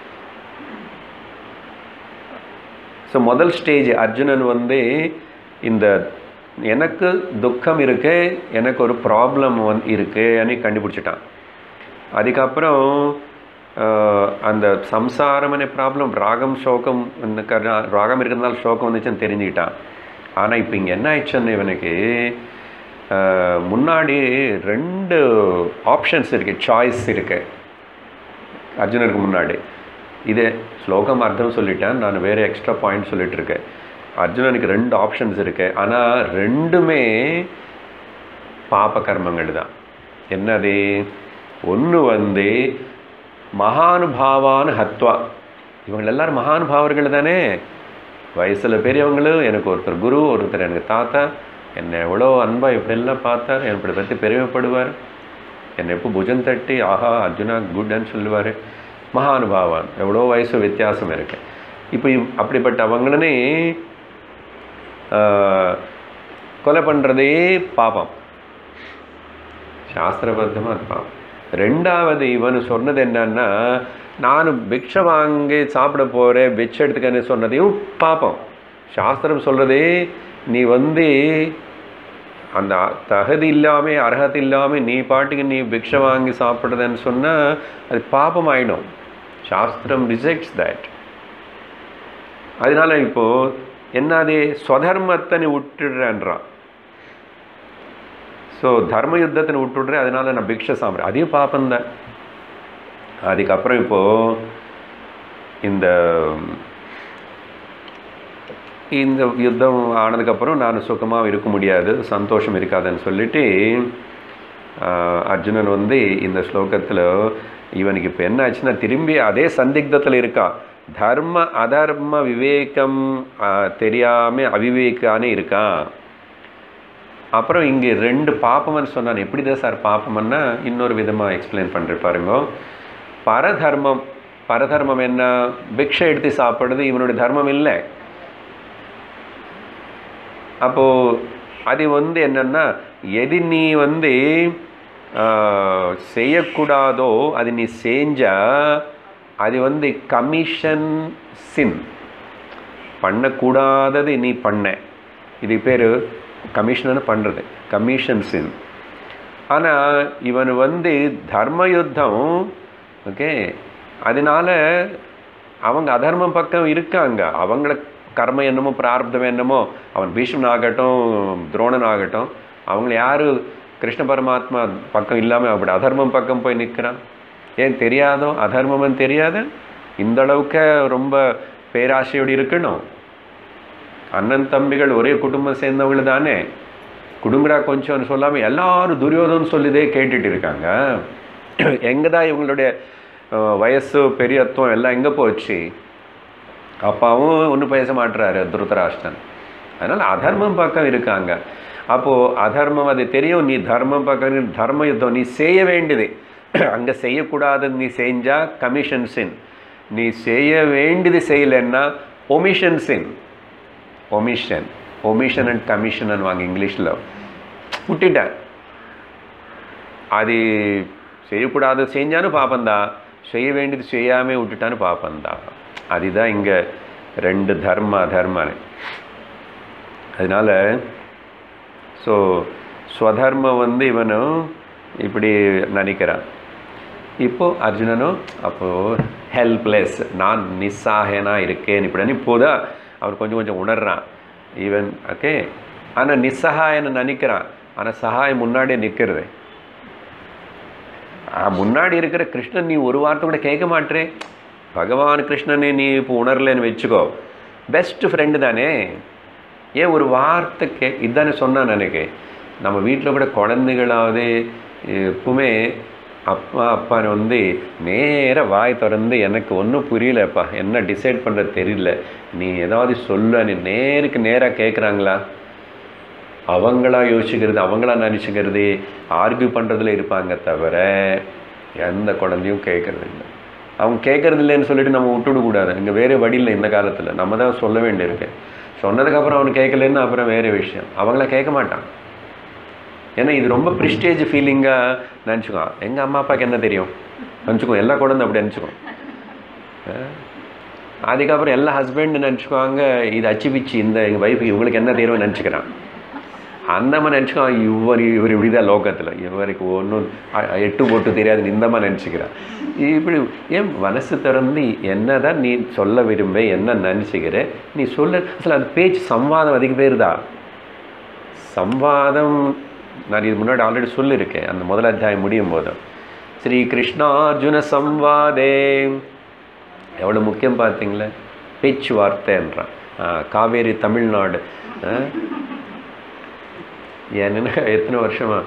ஸோ முதல் ஸ்டேஜ் அர்ஜுனன் வந்து இந்த எனக்கு துக்கம் இருக்கு எனக்கு ஒரு ப்ராப்ளம் வந் இருக்குன்னு கண்டுபிடிச்சிட்டான் அதுக்கப்புறம் ஆஹ், அந்த சம்சாரம் அనే ப்ராப்ளம் ராகம் சோகம் இந்த கர- ராகம் இருக்கிறதுனால சோகம் வந்துச்சுன்னு தெரிஞ்சுக்கிட்டான் ஆனால் இப்போ இங்கே என்ன ஆயிடுச்சுன்னு இவனுக்கு ஆஹ், முன்னாடி ரெண்டு ஆப்ஷன்ஸ் இருக்குது சாய்ஸ் இருக்கு அர்ஜுனனுக்கு முன்னாடி இது ஸ்லோகம் அர்த்தம் சொல்லிட்டேன் நான் வேறு எக்ஸ்ட்ரா பாயிண்ட் சொல்லிட்டு இருக்கேன் அர்ஜுனனுக்கு ரெண்டு ஆப்ஷன்ஸ் இருக்கு ஆனால் ரெண்டுமே பாப கர்மங்கள் தான் என்னது ஒன்று வந்து மகானுபாவான ஹத்வா இவங்க எல்லாரும் மகானுபாவர்கள் தானே வயசில் பெரியவங்களும் எனக்கு ஒருத்தர் குரு ஒருத்தர் எனக்கு தாத்தா என்னை எவ்வளோ அன்பாக இப்படியெல்லாம் பார்த்தார் என்னை பற்றி பெருமைப்படுவார் என்னை எப்போ புஜம் தட்டி ஆஹா அர்ஜுனா குட்னு சொல்லுவார் மகானுபாவான் எவ்வளோ வயசு வித்தியாசம் இருக்கு இப்போ இவ்- அப்படிப்பட்ட அவங்களனே ஆஹ், கொலை பண்ணுறதே பாபம் சாஸ்திரபத்தமாக அது பாவம் ரெண்டாவது இவன் சொன்னது என்னன்னா நான் பிக்ஷை வாங்கி சாப்பிட போகிறேன் பிச்சை எடுத்துக்கன்னு சொன்னதையும் பாப்போம் சாஸ்திரம் சொல்கிறதே நீ வந்து அந்த தகுதி இல்லாமல் அர்ஹதை இல்லாமல் நீ பாட்டுக்கு நீ பிக்ஷை வாங்கி சாப்பிட்றதுன்னு சொன்னால் அது பாபம் ஆயிடும் சாஸ்திரம் ரிஜெக்ட்ஸ் தட் அதனால இப்போ என்னது ஸ்வதர்மத்தை நீ விட்டுடுறேன்றான் ஸோ தர்ம யுத்தத்தை விட்டுடுறேன் அதனால நான் பிக்ஷை சாப்பிட்றேன் அதையும் பாப்பந்தான் அதுக்கப்புறம் இப்போ இந்த இந்த யுத்தம் ஆனதுக்கப்புறம் நான் சுகமாக இருக்க முடியாது சந்தோஷம் இருக்காதுன்னு சொல்லிட்டு ஆஹ், அர்ஜுனன் வந்து இந்த ஸ்லோகத்தில் இவனுக்கு இப்போ என்ன ஆச்சுன்னா திரும்பி அதே சந்திக்தத்தில் இருக்கான் தர்ம அதர்ம விவேகம் தெரியாமல் அவிவேகானே இருக்கான் அப்புறம் இங்கே ரெண்டு பாப்பம்னு சொன்னான் எப்படி தான் சார் பாப்பம்னா இன்னொரு விதமாக எக்ஸ்பிளைன் பண்ணுறேன் பாருங்க பரதர்மம் பரதர்மம் என்ன பிக்ஷை எடுத்து சாப்பிடுறது இவனுடைய தர்மம் இல்லை அப்போது அது வந்து என்னன்னா எது நீ வந்து ஆஹ், செய்யக்கூடாதோ அது நீ செஞ்சா அது வந்து கமிஷன் சின் பண்ணக்கூடாதது நீ பண்ண இது பேர் கமிஷன் பண்ணுறது கமிஷன் சின் ஆனால் இவன் வந்து தர்ம யுத்தம் ஓகே அதனால அவங்க அதர்மம் பக்கம் இருக்காங்க அவங்கள கர்ம என்னமோ பிரார்த்தம் என்னமோ அவன் பீஷ்மன் ஆகட்டும் துரோணன் ஆகட்டும் அவங்கள யார் கிருஷ்ண பரமாத்மா பக்கம் இல்லாமல் அப்படி அதர்மம் பக்கம் போய் நிற்கிறான் ஏன் தெரியாதோ அதர்மம்னு தெரியாத இந்த அளவுக்கு ரொம்ப பேராசையோடு இருக்கணும் அண்ணன் தம்பிகள் ஒரே குடும்பம் சேர்ந்தவங்க தானே குடுங்கடா கொஞ்சம்னு சொல்லாமல் எல்லாரும் துரியோதன் சொல்லிதே கேட்டுட்டு இருக்காங்க எங்கே தான் இவங்களுடைய அஹ், வயசு பெரியத்துவம் எல்லாம் எங்கே போச்சு அப்பாவும் ஒன்றும் பேச மாட்டுறாரு துருதராஷ்டன் அதனால் அதர்மம் பக்கம் இருக்காங்க அப்போது அதர்மம் அது தெரியும் நீ தர்மம் பக்கம் தர்ம யுத்தம் நீ செய்ய வேண்டியது அங்கே செய்யக்கூடாதுன்னு நீ செஞ்சா கமிஷன் சின் நீ செய்ய வேண்டியது செய்யலைன்னா omission sin omission omission and commission வாங்க இங்கிலீஷில் விட்டுட்டேன் அது செய்யக்கூடாது செஞ்சாலும் பாப்பந்தான் செய்ய வேண்டியது செய்யாமல் விட்டுட்டான்னு பாப்பந்தான் அதுதான் இங்கே ரெண்டு தர்ம அதர்மன்னு அதனால ஸோ ஸ்வதர்மம் வந்து இவனும் இப்படி நினைக்கிறான் இப்போ அர்ஜுனனும் அப்போது ஹெல்ப்லெஸ் நான் நிஸ்ஸாகனா இருக்கேன் இப்படின்னு இப்போதான் அவர் கொஞ்சம் கொஞ்சம் உணர்றான் ஈவன் ஓகே ஆனால் நிஸ்ஸகாயன்னு நினைக்கிறான் ஆனால் சகாயம் முன்னாடியே நிற்கிறது முன்னாடி இருக்கிற கிருஷ்ணன் நீ ஒரு வார்த்தை கூட கேட்க மாட்டே பகவான் கிருஷ்ணனை நீ இப்போ உணரலன்னு வச்சுக்கோ பெஸ்ட் ஃப்ரெண்டு தானே ஏன் ஒரு வார்த்தை கே இதானே சொன்னான் எனக்கு நம்ம வீட்டில் கூட குழந்தைகளாவது எப்பவுமே அப்பா அப்பான்னு வந்து நேராக வாய் திறந்து எனக்கு ஒன்றும் புரியலப்பா என்ன டிசைட் பண்ணுறது தெரியல நீ ஏதாவது சொல்ல நீ நேருக்கு நேராக கேட்குறாங்களா அவங்களா யோசிக்கிறது அவங்களா நினச்சிக்கிறது ஆர்கியூ பண்ணுறதுல இருப்பாங்க தவிர எந்த குழந்தையும் கேட்கறது இல்லை அவங்க கேட்கறது இல்லைன்னு சொல்லிட்டு நம்ம விட்டுவிடக்கூடாது இங்கே வேறு வழி இல்லை இந்த காலத்தில் நம்ம தான் சொல்ல வேண்டியிருக்கு சொன்னதுக்கப்புறம் அவனு கேட்கலன்னு அப்புறம் வேறு விஷயம் அவங்கள கேட்க மாட்டான் ஏன்னா இது ரொம்ப ப்ரிஸ்டேஜ் ஃபீலிங்காக நினச்சிக்கோ எங்கள் அம்மா அப்பாவுக்கு என்ன தெரியும் நினச்சிக்கோ எல்லா குழந்தை அப்படி நினச்சிக்கோ அதுக்கப்புறம் எல்லா ஹஸ்பண்ட் நினச்சிக்குவாங்க இது அச்சு பிச்சு இந்த எங்கள் வைஃபுக்கு இவங்களுக்கு என்ன தெரியும் நினச்சிக்கிறான் அந்த மாதிரி நினச்சிக்கோ இவர் இவர் இப்படி தான் லோகத்தில் இவருக்கு ஒன்றும் எட்டு போட்டு தெரியாது இந்த மாதிரி நினச்சிக்கிறான் இப்படி ஏன் மனசு திறந்து என்ன தான் நீ சொல்ல விரும்ப என்ன நினச்சிக்கிற நீ சொல்ல அசல் அது பேச்சு சம்வாதம் அதிக பேர் தான் சம்வாதம் நான் இது முன்னாடி ஆல்ரெடி சொல்லியிருக்கேன் அந்த முதல் அத்தியாயம் முடியும் போதும் ஸ்ரீ கிருஷ்ணார்ஜுன சம்வாதே எவ்வளோ முக்கியம் பார்த்தீங்களே பேச்சுவார்த்தைன்றான் காவேரி தமிழ்நாடு என்னென்ன எத்தனை வருஷமா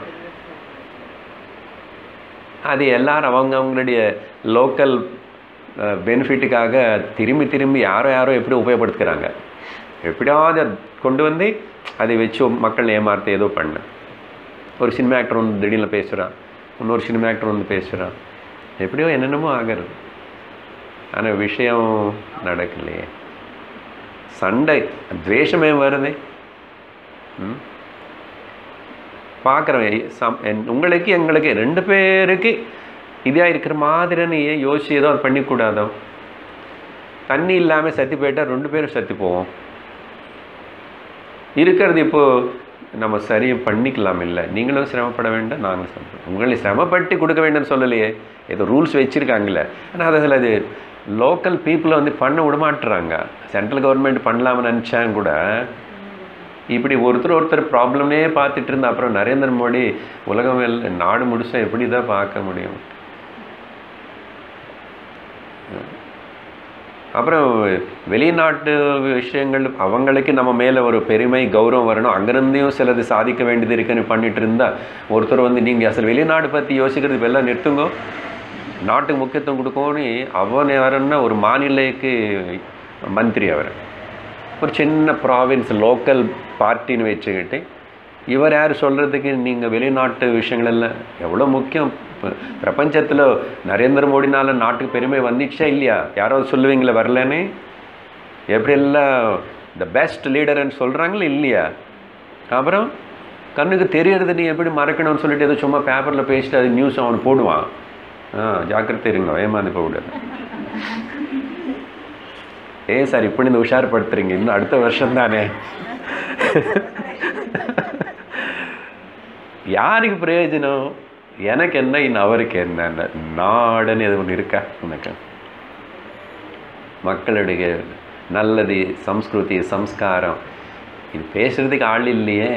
அது எல்லாரும் அவங்க அவங்களுடைய லோக்கல் பெனிஃபிட்டுக்காக திரும்பி திரும்பி யாரோ யாரோ எப்படி உபயோகப்படுத்துகிறாங்க எப்படியாவது கொண்டு வந்து அதை வச்சு மக்கள் ஏமாற்ற ஏதோ பண்ண ஒரு சினிமா ஆக்டர் வந்து திடீர்னு பேசுகிறான் இன்னொரு சினிமா ஆக்டர் வந்து பேசுகிறான் எப்படியோ என்னென்னமோ ஆகிறது ஆனால் விஷயம் நடக்கலையே சண்டை துவேஷமே வருது ம் பார்க்குறேன் சம் உங்களுக்கு எங்களுக்கு ரெண்டு பேருக்கு இதாக இருக்கிற மாதிரின்னு ஏன் யோசிச்சு ஏதோ அது பண்ணிக்கூடாதோ தண்ணி இல்லாமல் சத்தி போயிட்டால் ரெண்டு பேரும் சத்தி போவோம் இருக்கிறது இப்போது நம்ம சரி பண்ணிக்கலாம் இல்லை நீங்களும் சிரமப்பட வேண்டாம் நாங்களும் சிரமப்பட உங்களை சிரமப்பட்டு கொடுக்க வேண்டாம்னு சொல்லலையே ஏதோ ரூல்ஸ் வச்சுருக்காங்களே ஆனால் அதில் அது லோக்கல் பீப்புளை வந்து பண்ண விடமாட்டுறாங்க சென்ட்ரல் கவர்மெண்ட் பண்ணலாம்னு நினச்சாங்க கூட இப்படி ஒருத்தர் ஒருத்தர் ப்ராப்ளமே பார்த்துட்டு இருந்தா அப்புறம் நரேந்திர மோடி உலகம் எல்லாம் நாடு முழுசாக எப்படி தான் பார்க்க முடியும் அப்புறம் வெளிநாட்டு விஷயங்கள் அவங்களுக்கு நம்ம மேலே ஒரு பெருமை கௌரவம் வரணும் அங்கேருந்தையும் சிலது சாதிக்க வேண்டியது இருக்குன்னு பண்ணிட்டு இருந்தால் ஒருத்தர் வந்து நீங்கள் அசல் வெளிநாடு பற்றி யோசிக்கிறது இப்போ எல்லாம் நிறுத்துங்கோ நாட்டுக்கு முக்கியத்துவம் கொடுக்கணும்னு அவன் யாருன்னா ஒரு மாநிலக்கு மந்திரி அவர் ஒரு சின்ன ப்ராவின்ஸ் லோக்கல் பார்ட்டின்னு வச்சுக்கிட்டு இவர் யார் சொல்கிறதுக்கு நீங்கள் வெளிநாட்டு விஷயங்கள் எல்லாம் எவ்வளோ முக்கியம் பிரபஞ்சத்தில் நரேந்திர மோடினால நாட்டுக்கு பெருமை வந்துச்சா இல்லையா யாராவது சொல்லுவீங்களே வரலன்னு எப்படியெல்லாம் த பெஸ்ட் லீடர்னு சொல்கிறாங்களே இல்லையா அப்புறம் கண்ணுக்கு தெரியறது நீ எப்படி மறக்கணும்னு சொல்லிட்டு ஏதோ சும்மா பேப்பரில் பேசிட்டு அது நியூஸ் அவன் போடுவான் ஆ ஜாக்கிரதை இருங்க ஏமாந்து போகக்கூடாது ஏன் சார் இப்படி இந்த உஷார்படுத்துறீங்க இன்னும் அடுத்த வருஷம் தானே யாருக்கு பிரயோஜனம் எனக்கு என்ன இன்னும் அவருக்கு என்ன நாடுன்னு எது ஒன்று இருக்கா உனக்கு மக்களுடைய நல்லது சம்ஸ்கிருதி சம்ஸ்காரம் இது பேசுறதுக்கு ஆள் இல்லையே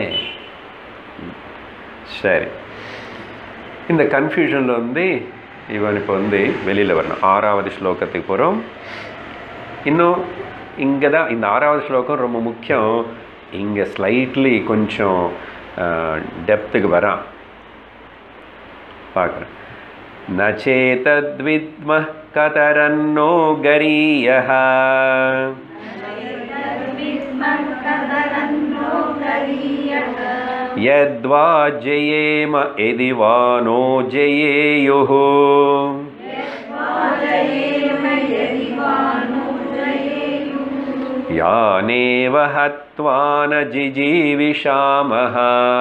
சரி இந்த கன்ஃபியூஷனில் வந்து இவன் இப்போ வந்து வெளியில் வரணும் ஆறாவது ஸ்லோகத்துக்கு போகிறோம் இன்னும் இங்கே தான் இந்த ஆறாவது ஸ்லோகம் ரொம்ப முக்கியம் இங்கே ஸ்லைட்லி கொஞ்சம் டெப்த்துக்கு வரான் பார்க்குறேன் நச்சேதத்வித்ம கதரன்னோ கரீயः यद्वा जयेम यदि वा नो जयेयुः यानेव हत्वा न जिजीविषामः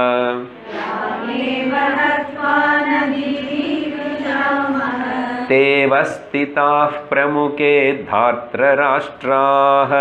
तेव स्थिताः प्रमुखे धार्तराष्ट्राः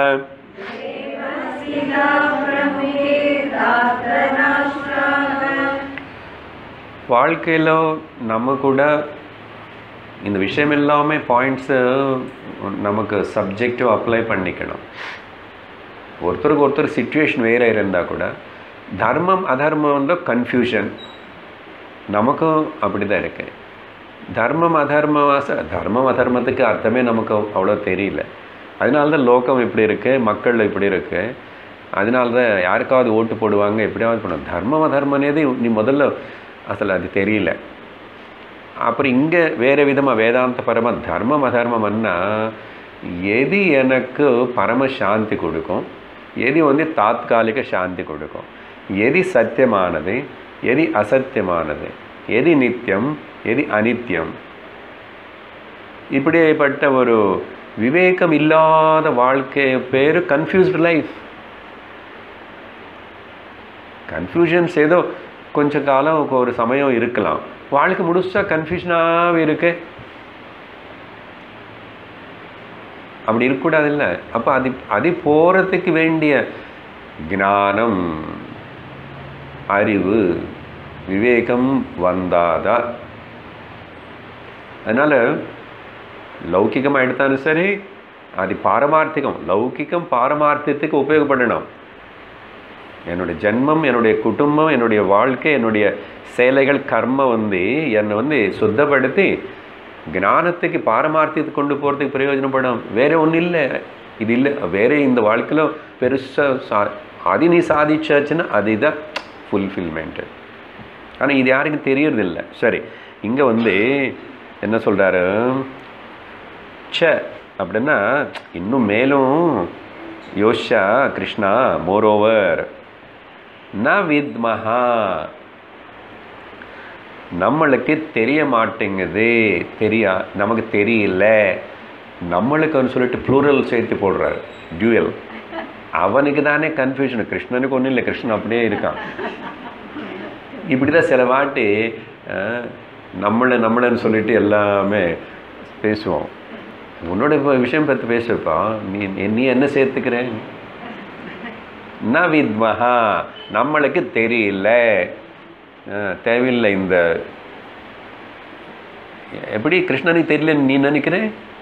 வாழ்க்கையில் நம்ம கூட இந்த விஷயம் எல்லாமே பாயிண்ட்ஸு நமக்கு சப்ஜெக்டிவ் அப்ளை பண்ணிக்கணும் ஒருத்தருக்கு ஒருத்தர் சுச்சுவேஷன் வேறு இருந்தால் கூட தர்மம் அதர்மம்ல கன்ஃபியூஷன் நமக்கும் அப்படி தான் இருக்கு தர்மம் அதர்மவாச தர்மம் அதர்மத்துக்கு அர்த்தமே நமக்கு அவ்வளோ தெரியல அதனால தான் லோகம் இப்படி இருக்கு மக்கள் இப்படி இருக்கு அதனால தான் யாருக்காவது ஓட்டு போடுவாங்க எப்படியாவது பண்ணுவாங்க தர்மம் அதர்மனேது நீ முதல்ல அசல் அது தெரியல அப்புறம் இங்கே வேறு விதமாக வேதாந்த பரமாக தர்மம் அதர்மம்னா எது எனக்கு பரம சாந்தி கொடுக்கும் எது வந்து தாத்காலிக சாந்தி கொடுக்கும் எது சத்தியமானது எது அசத்தியமானது எது நித்தியம் எது அனித்தியம் இப்படிப்பட்ட ஒரு விவேகம் இல்லாத வாழ்க்கை பேர் கன்ஃபியூஸ்டு லைஃப் கன்ஃபியூஷன்ஸ் ஏதோ கொஞ்ச காலம் ஒரு சமயம் இருக்கலாம் வாழ்க்கை முடிச்சா கன்ஃபியூஷனாகவே இருக்கு அப்படி இருக்கக்கூடாது இல்லை அப்போ அது அது போகிறதுக்கு வேண்டிய ஞானம் அறிவு விவேகம் வந்தாதான் அதனால் லௌகிகமாக எடுத்தாலும் சரி அது பாரமார்த்திகம் லௌகிகம் பாரமார்த்தியத்துக்கு உபயோகப்படணும் என்னுடைய ஜென்மம் என்னுடைய குடும்பம் என்னுடைய வாழ்க்கை என்னுடைய சேலைகள் கர்ம வந்து என்னை வந்து சுத்தப்படுத்தி ஞானத்துக்கு பாரமார்த்தியத்துக்கு கொண்டு போகிறதுக்கு பிரயோஜனப்படும் வேற ஒன்றும் இல்லை இது இல்லை வேற இந்த வாழ்க்கையில் பெருசாக சா அது நீ சாதிச்சாச்சுன்னா அதுதான் ஃபுல்ஃபில்மெண்ட்டு ஆனால் இது யாருக்கும் தெரியறதில்ல சரி இங்கே வந்து என்ன சொல்கிறாரு ச அப்படின்னா இன்னும் மேலும் யோஷா கிருஷ்ணா மோரோவர் ந வித்மஹா நம்மளுக்கு தெரிய மாட்டேங்குது தெரியா நமக்கு தெரியல நம்மளுக்குன்னு சொல்லிட்டு ப்ளூரல் சேர்த்து போடுறாரு டியூயல் அவனுக்கு தானே கன்ஃபியூஷன் கிருஷ்ணனுக்கு ஒன்றும் இல்லை கிருஷ்ணன் அப்படியே இருக்கான் இப்படி தான் சில வாட்டி அஹ், நம்மளை நம்மளைன்னு சொல்லிட்டு எல்லாமே பேசுவோம் உன்னோட இப்போ விஷயம் பற்றி பேசுப்பா நீ நீ என்ன சேர்த்துக்கிற ந வித்மஹா நம்மளுக்கு தெரியல அஹ், தேவையில்லை இந்த எப்படி கிருஷ்ணனுக்கு தெரியலன்னு நீ நினைக்கிற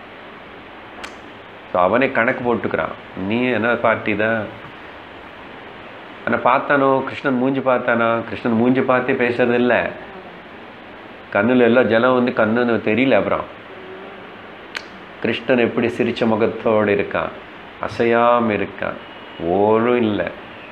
ஸோ அவனே கணக்கு போட்டுக்கிறான் நீ என்ன பார்ட்டி தான் ஆனால் பார்த்தானோ கிருஷ்ணன் மூஞ்சி பார்த்தானா கிருஷ்ணன் மூஞ்சி பார்த்தே பேசுறது இல்லை கண்ணில் எல்லாம் ஜலம் வந்து கண்ணுன்னு தெரியல அப்புறம் கிருஷ்ணன் எப்படி சிரிச்ச முகத்தோடு இருக்கான் அசையாம இருக்கான் ஓரும் இல்லை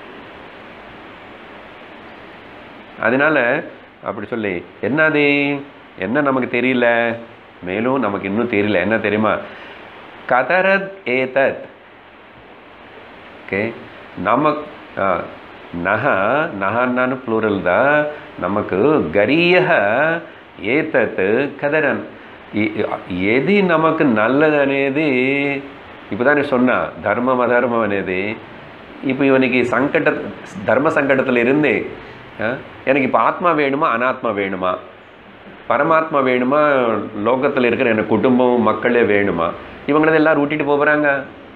அதனால அப்படி சொல்லி என்னது என்ன நமக்கு தெரியல மேலும் நமக்கு இன்னும் தெரியல என்ன தெரியுமா கதரத் ஏதத் ஓகே நமக் ஆ, நக நகன்னான்னு ப்ளூரல் தான் நமக்கு கரிய ஏதத் கதரன் இ- எது நமக்கு நல்லது అనేది இப்போதானே சொன்னா தர்மம் அதர்மம் అనేది இப்போ இவனுக்கு சங்கட தர்ம சங்கடத்தில் இருந்து ஆ, எனக்கு இப்போ ஆத்மா வேணுமா அனாத்மா வேணுமா பரமாத்மா வேணுமா லோகத்தில் இருக்கிற எனக்கு குடும்பம் மக்களே வேணுமா இவங்களதை எல்லாரும் விட்டுட்டு போகிறாங்க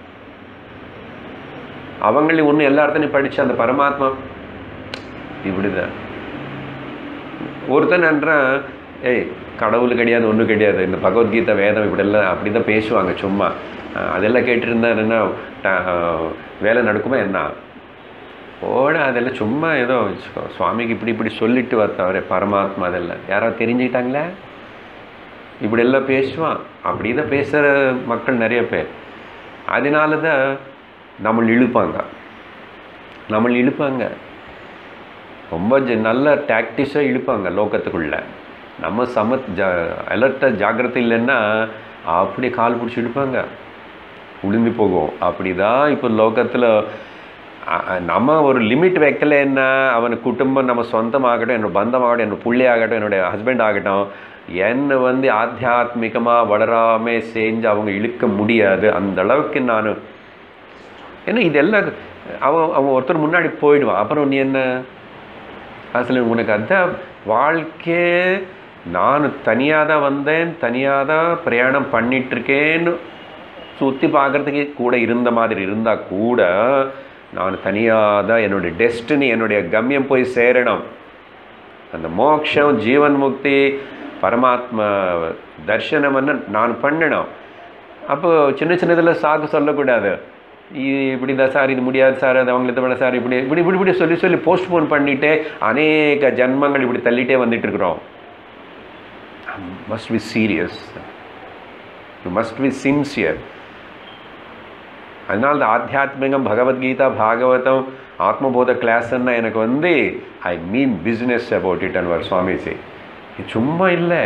அவங்களே ஒன்று எல்லா இடத்துலையும் படித்த அந்த பரமாத்மா இப்படிதான் ஒருத்தன் என்றான் ஏய் கடவுள் கிடையாது ஒன்றும் கிடையாது இந்த பகவத்கீதை வேதம் இப்படியெல்லாம் அப்படி தான் பேசுவாங்க சும்மா அஹ் அதெல்லாம் கேட்டிருந்தா என்ன ட- அஹ் வேலை நடக்குமா என்ன ஓட அதெல்லாம் சும்மா ஏதோ சு- சுவாமிக்கு இப்படி இப்படி சொல்லிட்டு வந்தவரே பரமாத்மா அதெல்லாம் யாராவது தெரிஞ்சுக்கிட்டாங்களா இப்படியெல்லாம் பேசுவான் அப்படி தான் பேசுகிற மக்கள் நிறைய பேர் அதனால தான் நம்மளை இழுப்பாங்க நம்மளை இழுப்பாங்க ரொம்ப ஜ- நல்ல டாக்டிஸாக இழுப்பாங்க லோகத்துக்குள்ள நம்ம சம ஜா அலர்ட்டாக ஜாக்கிரதை இல்லைன்னா அப்படி கால் பிடிச்சி இழுப்பாங்க உளுந்து போகும் அப்படி தான் இப்போ லோகத்தில் நம்ம ஒரு லிமிட் வைக்கலைன்னா அவனுக்கு குடும்பம் நம்ம சொந்தமாகட்டும் என்னோட பந்தமாகட்டும் என்னோட பிள்ளையாகட்டும் என்னுடைய ஹஸ்பண்ட் ஆகட்டும் என்னை வந்து ஆத்தியாத்மிகமாக வளராமே செஞ்சு அவங்க இழுக்க முடியாது அந்த அளவுக்கு நான் ஏன்னா இதெல்லாம் அவன் அவன் ஒருத்தர் முன்னாடி போயிடுவான் அப்புறம் நீ என்ன அசல் உனக்கு அதான் வாழ்க்கை நான் தனியாக தான் வந்தேன் தனியாக தான் பிரயாணம் பண்ணிகிட்ருக்கேன்னு சுற்றி பார்க்குறதுக்கு கூட இருந்த மாதிரி இருந்தால் கூட நான் தனியாக தான் என்னுடைய டெஸ்டினி என்னுடைய கம்யம் போய் சேரணும் அந்த மோட்சம் ஜீவன் முக்தி பரமாத்மா தர்சனம்னு நான் பண்ணணும் அப்போ சின்ன சின்னதில் சாக்கு சொல்லக்கூடாது இ- இப்படி தான் சார் இது முடியாது சார் அது அவங்களுக்கு விட சார் இப்படி இப்படி இப்படி இப்படி சொல்லி சொல்லி போஸ்ட்போன் பண்ணிட்டு அநேக ஜன்மங்கள் இப்படி தள்ளிட்டே வந்துட்டு இருக்கிறோம் must be serious you must be sincere அதனால இந்த ஆத்தியாத்மிகம் பகவத்கீதா பாகவதம் ஆத்மபோத கிளாஸ்ன்னா எனக்கு வந்து I mean business about it அன்வர் சுவாமிஜி இது சும்மா இல்லை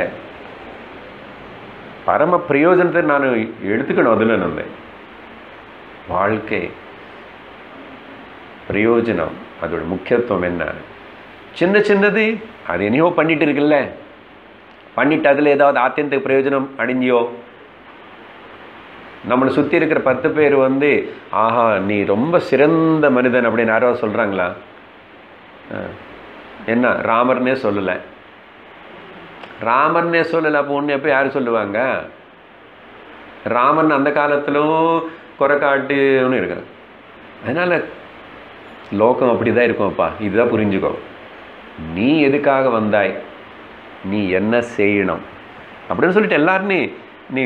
பரம பிரயோஜனத்தை நான் எடுத்துக்கணும் அதில் நான் வாழ்க்கை பிரயோஜனம் அதோட முக்கியத்துவம் என்ன சின்ன சின்னது அது என்னையோ பண்ணிட்டு இருக்குல்ல பண்ணிட்டு அதில் ஏதாவது ஆத்தியந்த பிரயோஜனம் அடைஞ்சியோ நம்மளை சுற்றி இருக்கிற பத்து பேர் வந்து ஆஹா நீ ரொம்ப சிறந்த மனிதன் அப்படின்னு யாரோ சொல்கிறாங்களா என்ன ராமர்னே சொல்லலை ராமர்னே சொல்லலை அப்போ ஒன்று எப்போ யார் சொல்லுவாங்க ராமன் அந்த காலத்திலும் குறை காட்டுன்னு இருக்காங்க அதனால் லோகம் அப்படி தான் இருக்கும்ப்பா இதுதான் புரிஞ்சுக்கோ நீ எதுக்காக வந்தாய் நீ என்ன செய்யணும் அப்படின்னு சொல்லிட்டு எல்லாருமே நீ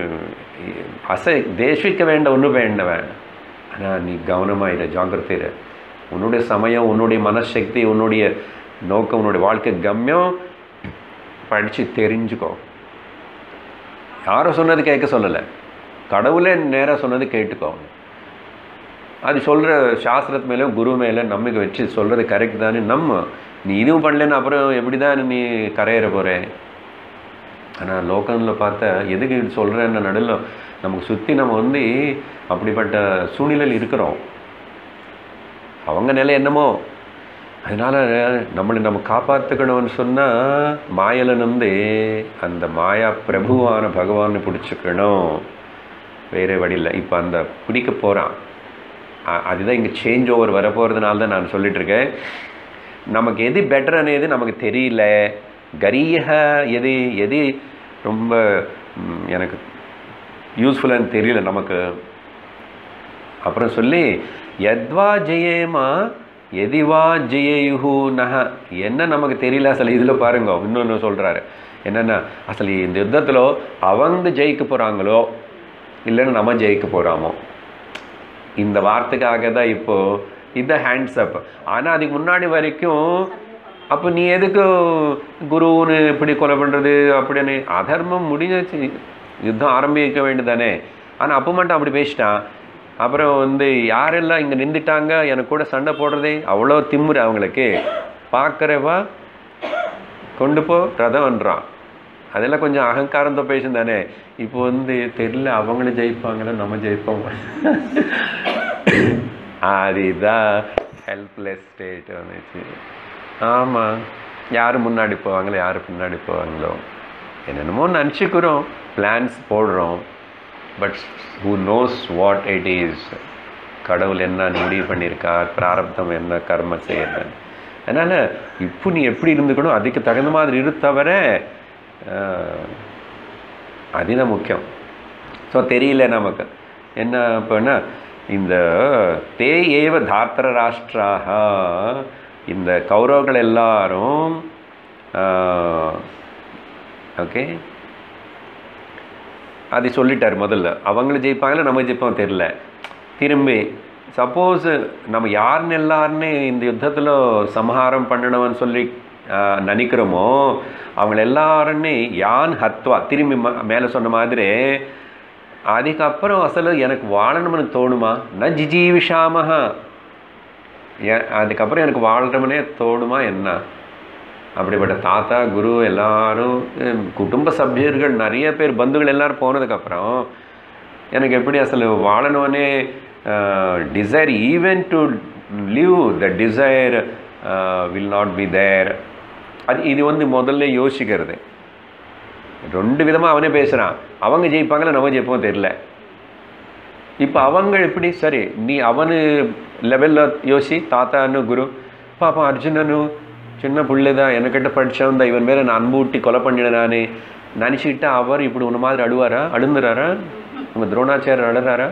அசை தேசிக்க வேண்ட ஒன்றும் வேண்டவன் ஆனால் நீ கவனமாக இரு ஜாக்கிரதை இரு உன்னுடைய சமயம் உன்னுடைய மனசக்தி உன்னுடைய நோக்கம் உன்னுடைய வாழ்க்கை கம்யம் படித்து தெரிஞ்சுக்கோ யாரும் சொன்னது கேட்க சொல்லலை கடவுளே நேராக சொன்னது கேட்டுக்கோ அது சொல்கிற சாஸ்திரத்து மேலே குரு மேலே நம்பிக்கை வச்சு சொல்கிறது கரெக்ட் தானே நம்ம நீ இதுவும் பண்ணலன்னு அப்புறம் எப்படி தான் நீ கரையற போகிற ஆனால் லோக்கலில் பார்த்தா எதுக்கு இது சொல்கிறேன்னு நடுவில் நமக்கு சுற்றி நம்ம வந்து அப்படிப்பட்ட சூழ்நிலையில் இருக்கிறோம் அவங்க நிலை என்னமோ அதனால் நம்மளை நம்ம காப்பாற்றுக்கணும்னு சொன்னால் மாயலன் வந்து அந்த மாயா பிரபுவான பகவானை பிடிச்சிக்கணும் வேறு வழியில் இப்போ அந்த பிடிக்க போகிறான் அதுதான் இங்கே சேஞ்ச் ஓவர் வரப்போகிறதுனால தான் நான் சொல்லிட்டு இருக்கேன் நமக்கு எது பெட்டர் అనేది நமக்கு தெரியல கரீக எது எது ரொம்ப ம், எனக்கு யூஸ்ஃபுல்லான்னு தெரியல நமக்கு அப்புறம் சொல்லி எத்வா ஜெயேமா எதிவா ஜெயயுஹு நக என்ன நமக்கு தெரியல அசல் இதில் பாருங்க இன்னொன்று சொல்கிறாரு என்னென்னா அசல் இந்த யுத்தத்தில் அவங்க ஜெயிக்க போகிறாங்களோ இல்லைன்னா நம்ம ஜெயிக்க போகிறாமோ இந்த வார்த்தைக்காக தான் இப்போது இது ஹேண்ட்ஸ் அப் ஆனால் அதுக்கு முன்னாடி வரைக்கும் அப்போ நீ எதுக்கு குருன்னு இப்படி கொலை பண்ணுறது அப்படின்னு அதர்மம் முடிஞ்சிச்சு யுத்தம் ஆரம்பிக்க வேண்டியதானே ஆனால் அப்போ மட்டும் அப்படி பேசிட்டான் அப்புறம் வந்து யாரெல்லாம் இங்கே நின்றுட்டாங்க எனக்கு கூட சண்டை போடுறதே அவ்வளோ திமுறு அவங்களுக்கு பார்க்குறவா கொண்டு போ ரதம்ன்றான் அதெல்லாம் கொஞ்சம் அகங்காரம் தான் பேசும் தானே இப்போ வந்து தெரியல அவங்களும் ஜெயிப்பாங்களோ நம்ம ஜெயிப்போம் அதுதான் ஹெல்ப்லெஸ் ஸ்டேட் வந்துச்சு ஆமாம் யார் முன்னாடி போவாங்களோ யார் பின்னாடி போவாங்களோ என்னென்னமோ நினச்சிக்கிறோம் பிளான்ஸ் போடுறோம் but who knows what it is கடவுள் என்ன முடிவு பண்ணியிருக்கார் பிராரப்தம் என்ன கர்ம செய்யறது அதனால் இப்போ நீ எப்படி இருந்துக்கணும் அதுக்கு தகுந்த மாதிரி இரு தவிர ஆஹ், அதுதான் முக்கியம் ஸோ தெரியல நமக்கு என்ன இப்போன்னா இந்த தே ஏவ தார்த்தர ராஷ்டிராக இந்த கௌரவர்கள் எல்லாரும் ஓகே அது சொல்லிட்டார் முதல்ல அவங்களும் ஜெயிப்பாங்களா நம்ம ஜெயிப்போம் தெரில திரும்பி சப்போஸ் நம்ம யாருன்னு எல்லாருன்னு இந்த யுத்தத்தில் சம்ஹாரம் பண்ணணும்னு சொல்லி ஆஹ், நினைக்கிறோமோ அவங்கள எல்லாருன்னு யான் ஹத்வா திரும்பி ம மேலே சொன்ன மாதிரி அதுக்கப்புறம் அசలు எனக்கு வாழணும்னு தோணுமா ந ஜிஜீவிஷாமஹா ஏன் அதுக்கப்புறம் எனக்கு வாழ்கிறோம்னே தோணுமா என்ன அப்படிப்பட்ட தாத்தா குரு எல்லாரும் ஹம், குடும்ப சபியர்கள் நிறைய பேர் பந்துகள் எல்லாரும் போனதுக்கப்புறம் எனக்கு எப்படி அசలు வாழணும்னே desire even to live the desire will not be there அது இது வந்து முதல்ல யோசிக்கிறது ரெண்டு விதமாக அவனே பேசுகிறான் அவங்க ஜெயிப்பாங்களா நம்ம ஜெயிப்போம் தெரில இப்போ அவங்க எப்படி சரி நீ அவனு லெவலில் யோசி தாத்தான்னு குரு பாப்பா அர்ஜுனனு சின்ன பிள்ளை தான் எனக்கிட்ட படித்தவன் தான் இவன் மேலே நான் அன்பு ஊட்டி கொலை பண்ணினேன் நான் நினச்சிக்கிட்டா அவர் இப்படி உன்ன மாதிரி அழுவாரா அழுந்துறாரா உங்கள் துரோணாச்சாரியர் அழுறாரா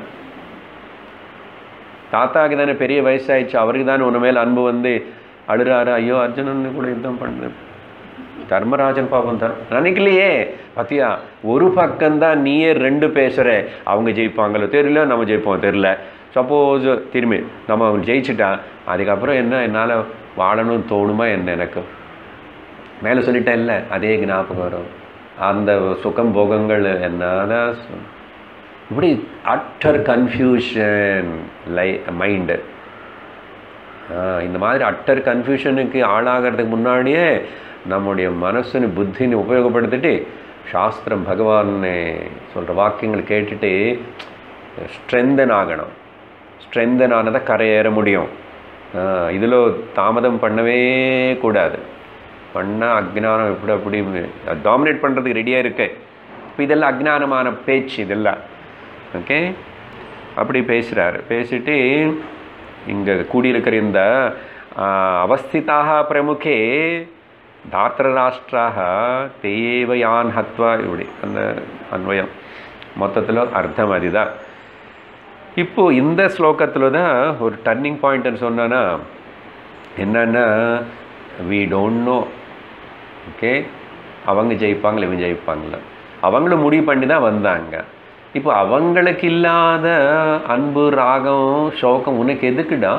தாத்தாக்கு தானே பெரிய வயசாயிடுச்சு அவருக்கு தானே உன்ன மேலே அன்பு வந்து அழுறாரு ஐயோ அர்ஜுனன் கூட யுத்தம் பண்ணு தர்மராஜன் பாவம் தர் நினைக்கலையே பாத்தியா ஒரு பக்கம்தான் நீயே ரெண்டு பேசுகிற அவங்க ஜெயிப்பாங்களோ தெரியல நம்ம ஜெயிப்போம் தெரியல சப்போஸ் திரும்பி நம்ம அவன் ஜெயிச்சிட்டா அதுக்கப்புறம் என்ன என்னால் வாழணும்னு தோணுமா என்ன எனக்கு மேலே சொல்லிட்டேன் இல்லை அதே ஞாபகம் வரும் அந்த சுகம் போகங்கள் என்னதான் சொல்- இப்படி அட்டர் கன்ஃபியூஷன் லை மைண்டு இந்த மாதிரி அட்டர் கன்ஃபியூஷனுக்கு ஆளாகிறதுக்கு முன்னாடியே நம்முடைய மனசுன்னு புத்தின்னு உபயோகப்படுத்திட்டு சாஸ்திரம் பகவான் சொல்கிற வாக்கியங்கள் கேட்டுட்டு ஸ்ட்ரென்தன் ஆகணும் ஸ்ட்ரென்தன் ஆனதை கரையேற முடியும் இதில் தாமதம் பண்ணவே கூடாது பண்ணால் அக்ஞானம் எப்படி அப்படி டாமினேட் பண்ணுறதுக்கு ரெடியாக இருக்கு இப்போ இதெல்லாம் அக்ஞானமான பேச்சு இதெல்லாம் ஓகே அப்படி பேசுகிறாரு பேசிட்டு இங்கே கூடியிருக்கிற இந்த ஆ, அவஸ்திதாக பிரமுகே தாத்திரராஷ்டிராக தேவ யான் ஹத்வா இப்படி அந்த அன்வயம் மொத்தத்தில் அர்த்தம் அதுதான் இப்போ இந்த ஸ்லோகத்தில் தான் ஒரு டர்னிங் பாயிண்ட்னு சொன்னேன்னா என்னன்னா வி டோன்ட் நோ ஓகே அவங்க ஜெயிப்பாங்களா இவங்க ஜெயிப்பாங்களா அவங்களும் முடிவு பண்ணி தான் வந்தாங்க இப்போ அவங்களுக்கு இல்லாத அன்பு ராகம் சோகம் உனக்கு எதுக்குடா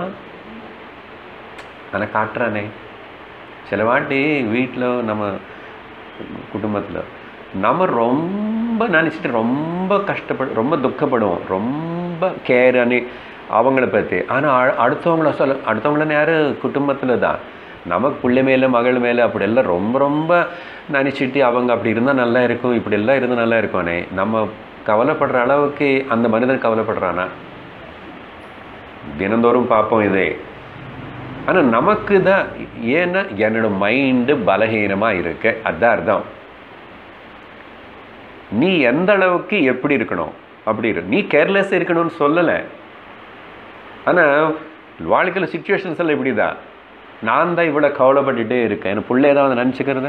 அதை காட்டுறானே சில வாட்டி வீட்டில் நம்ம குடும்பத்தில் நம்ம ரொம்ப நினச்சிட்டு ரொம்ப கஷ்டப்படு ரொம்ப துக்கப்படுவோம் ரொம்ப கேர் அனி அவங்கள பற்றி ஆனால் அடுத்தவங்கள சொல்ல அடுத்தவங்கள யார் குடும்பத்தில் தான் நமக்கு பிள்ளை மேலே மகள் மேலே அப்படியெல்லாம் ரொம்ப ரொம்ப நினச்சிட்டு அவங்க அப்படி இருந்தால் நல்லா இருக்கும் இப்படி எல்லாம் இருந்தால் நல்லா இருக்கும்னே நம்ம கவலைப்படுற அளவுக்கு அந்த மனிதன் கவலைப்படுறானா தினந்தோறும் பார்ப்போம் இதே ஆனால் நமக்கு தான் ஏன்னா என்னோட மைண்டு பலகீனமாக இருக்கு அதான் அர்த்தம் நீ எந்த அளவுக்கு எப்படி இருக்கணும் அப்படி இரு நீ கேர்லெஸ் இருக்கணும்னு சொல்லலை ஆனால் வாழ்க்கையில் சுச்சுவேஷன்ஸ் எல்லாம் இப்படி தான் நான் தான் இவ்வளோ கவலைப்பட்டுட்டே இருக்கேன் என் பிள்ளை ஏதாவது நினச்சிக்கிறத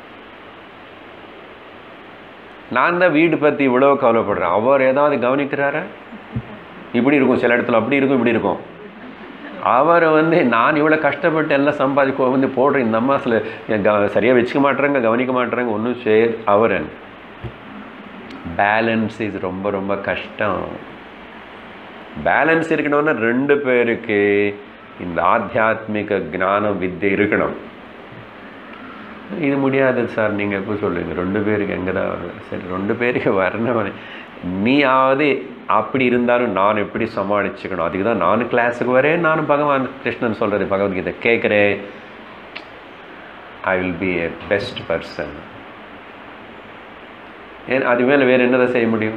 நான் தான் வீடு பற்றி இவ்வளோ கவலைப்படுறேன் அவர் ஏதாவது கவனிக்கிறாரா இப்படி இருக்கும் சில இடத்துல அப்படி இருக்கும் இப்படி இருக்கும் அவர் வந்து நான் இவ்வளோ கஷ்டப்பட்டு எல்லாம் சம்பாதிக்க வந்து போடுறேன் இந்த அம்மா சில சரியாக வச்சுக்க மாட்டேறாங்க கவனிக்க மாட்டேறாங்க ஒன்றும் சேர் அவர் பேலன்ஸ் இஸ் ரொம்ப ரொம்ப கஷ்டம் பேலன்ஸ் இருக்கணும்னா ரெண்டு பேருக்கு இந்த ஆத்தியாத்மிக ஞானம் வித்தை இருக்கணும் இது முடியாது சார் நீங்கள் எப்போ சொல்லுவீங்க ரெண்டு பேருக்கு எங்கே தான் வரும்? சரி ரெண்டு பேருக்கு வரணும் நீயாவது அப்படி இருந்தாலும் நான் எப்படி சமாளிச்சுக்கணும் அதுக்கு தான் நானும் கிளாஸுக்கு வரேன் நானும் பகவான் கிருஷ்ணன் சொல்கிறது பகவத்கீதை கேட்குறேன் I will be a best person ஏன் அது மேலே வேறு என்னதை செய்ய முடியும்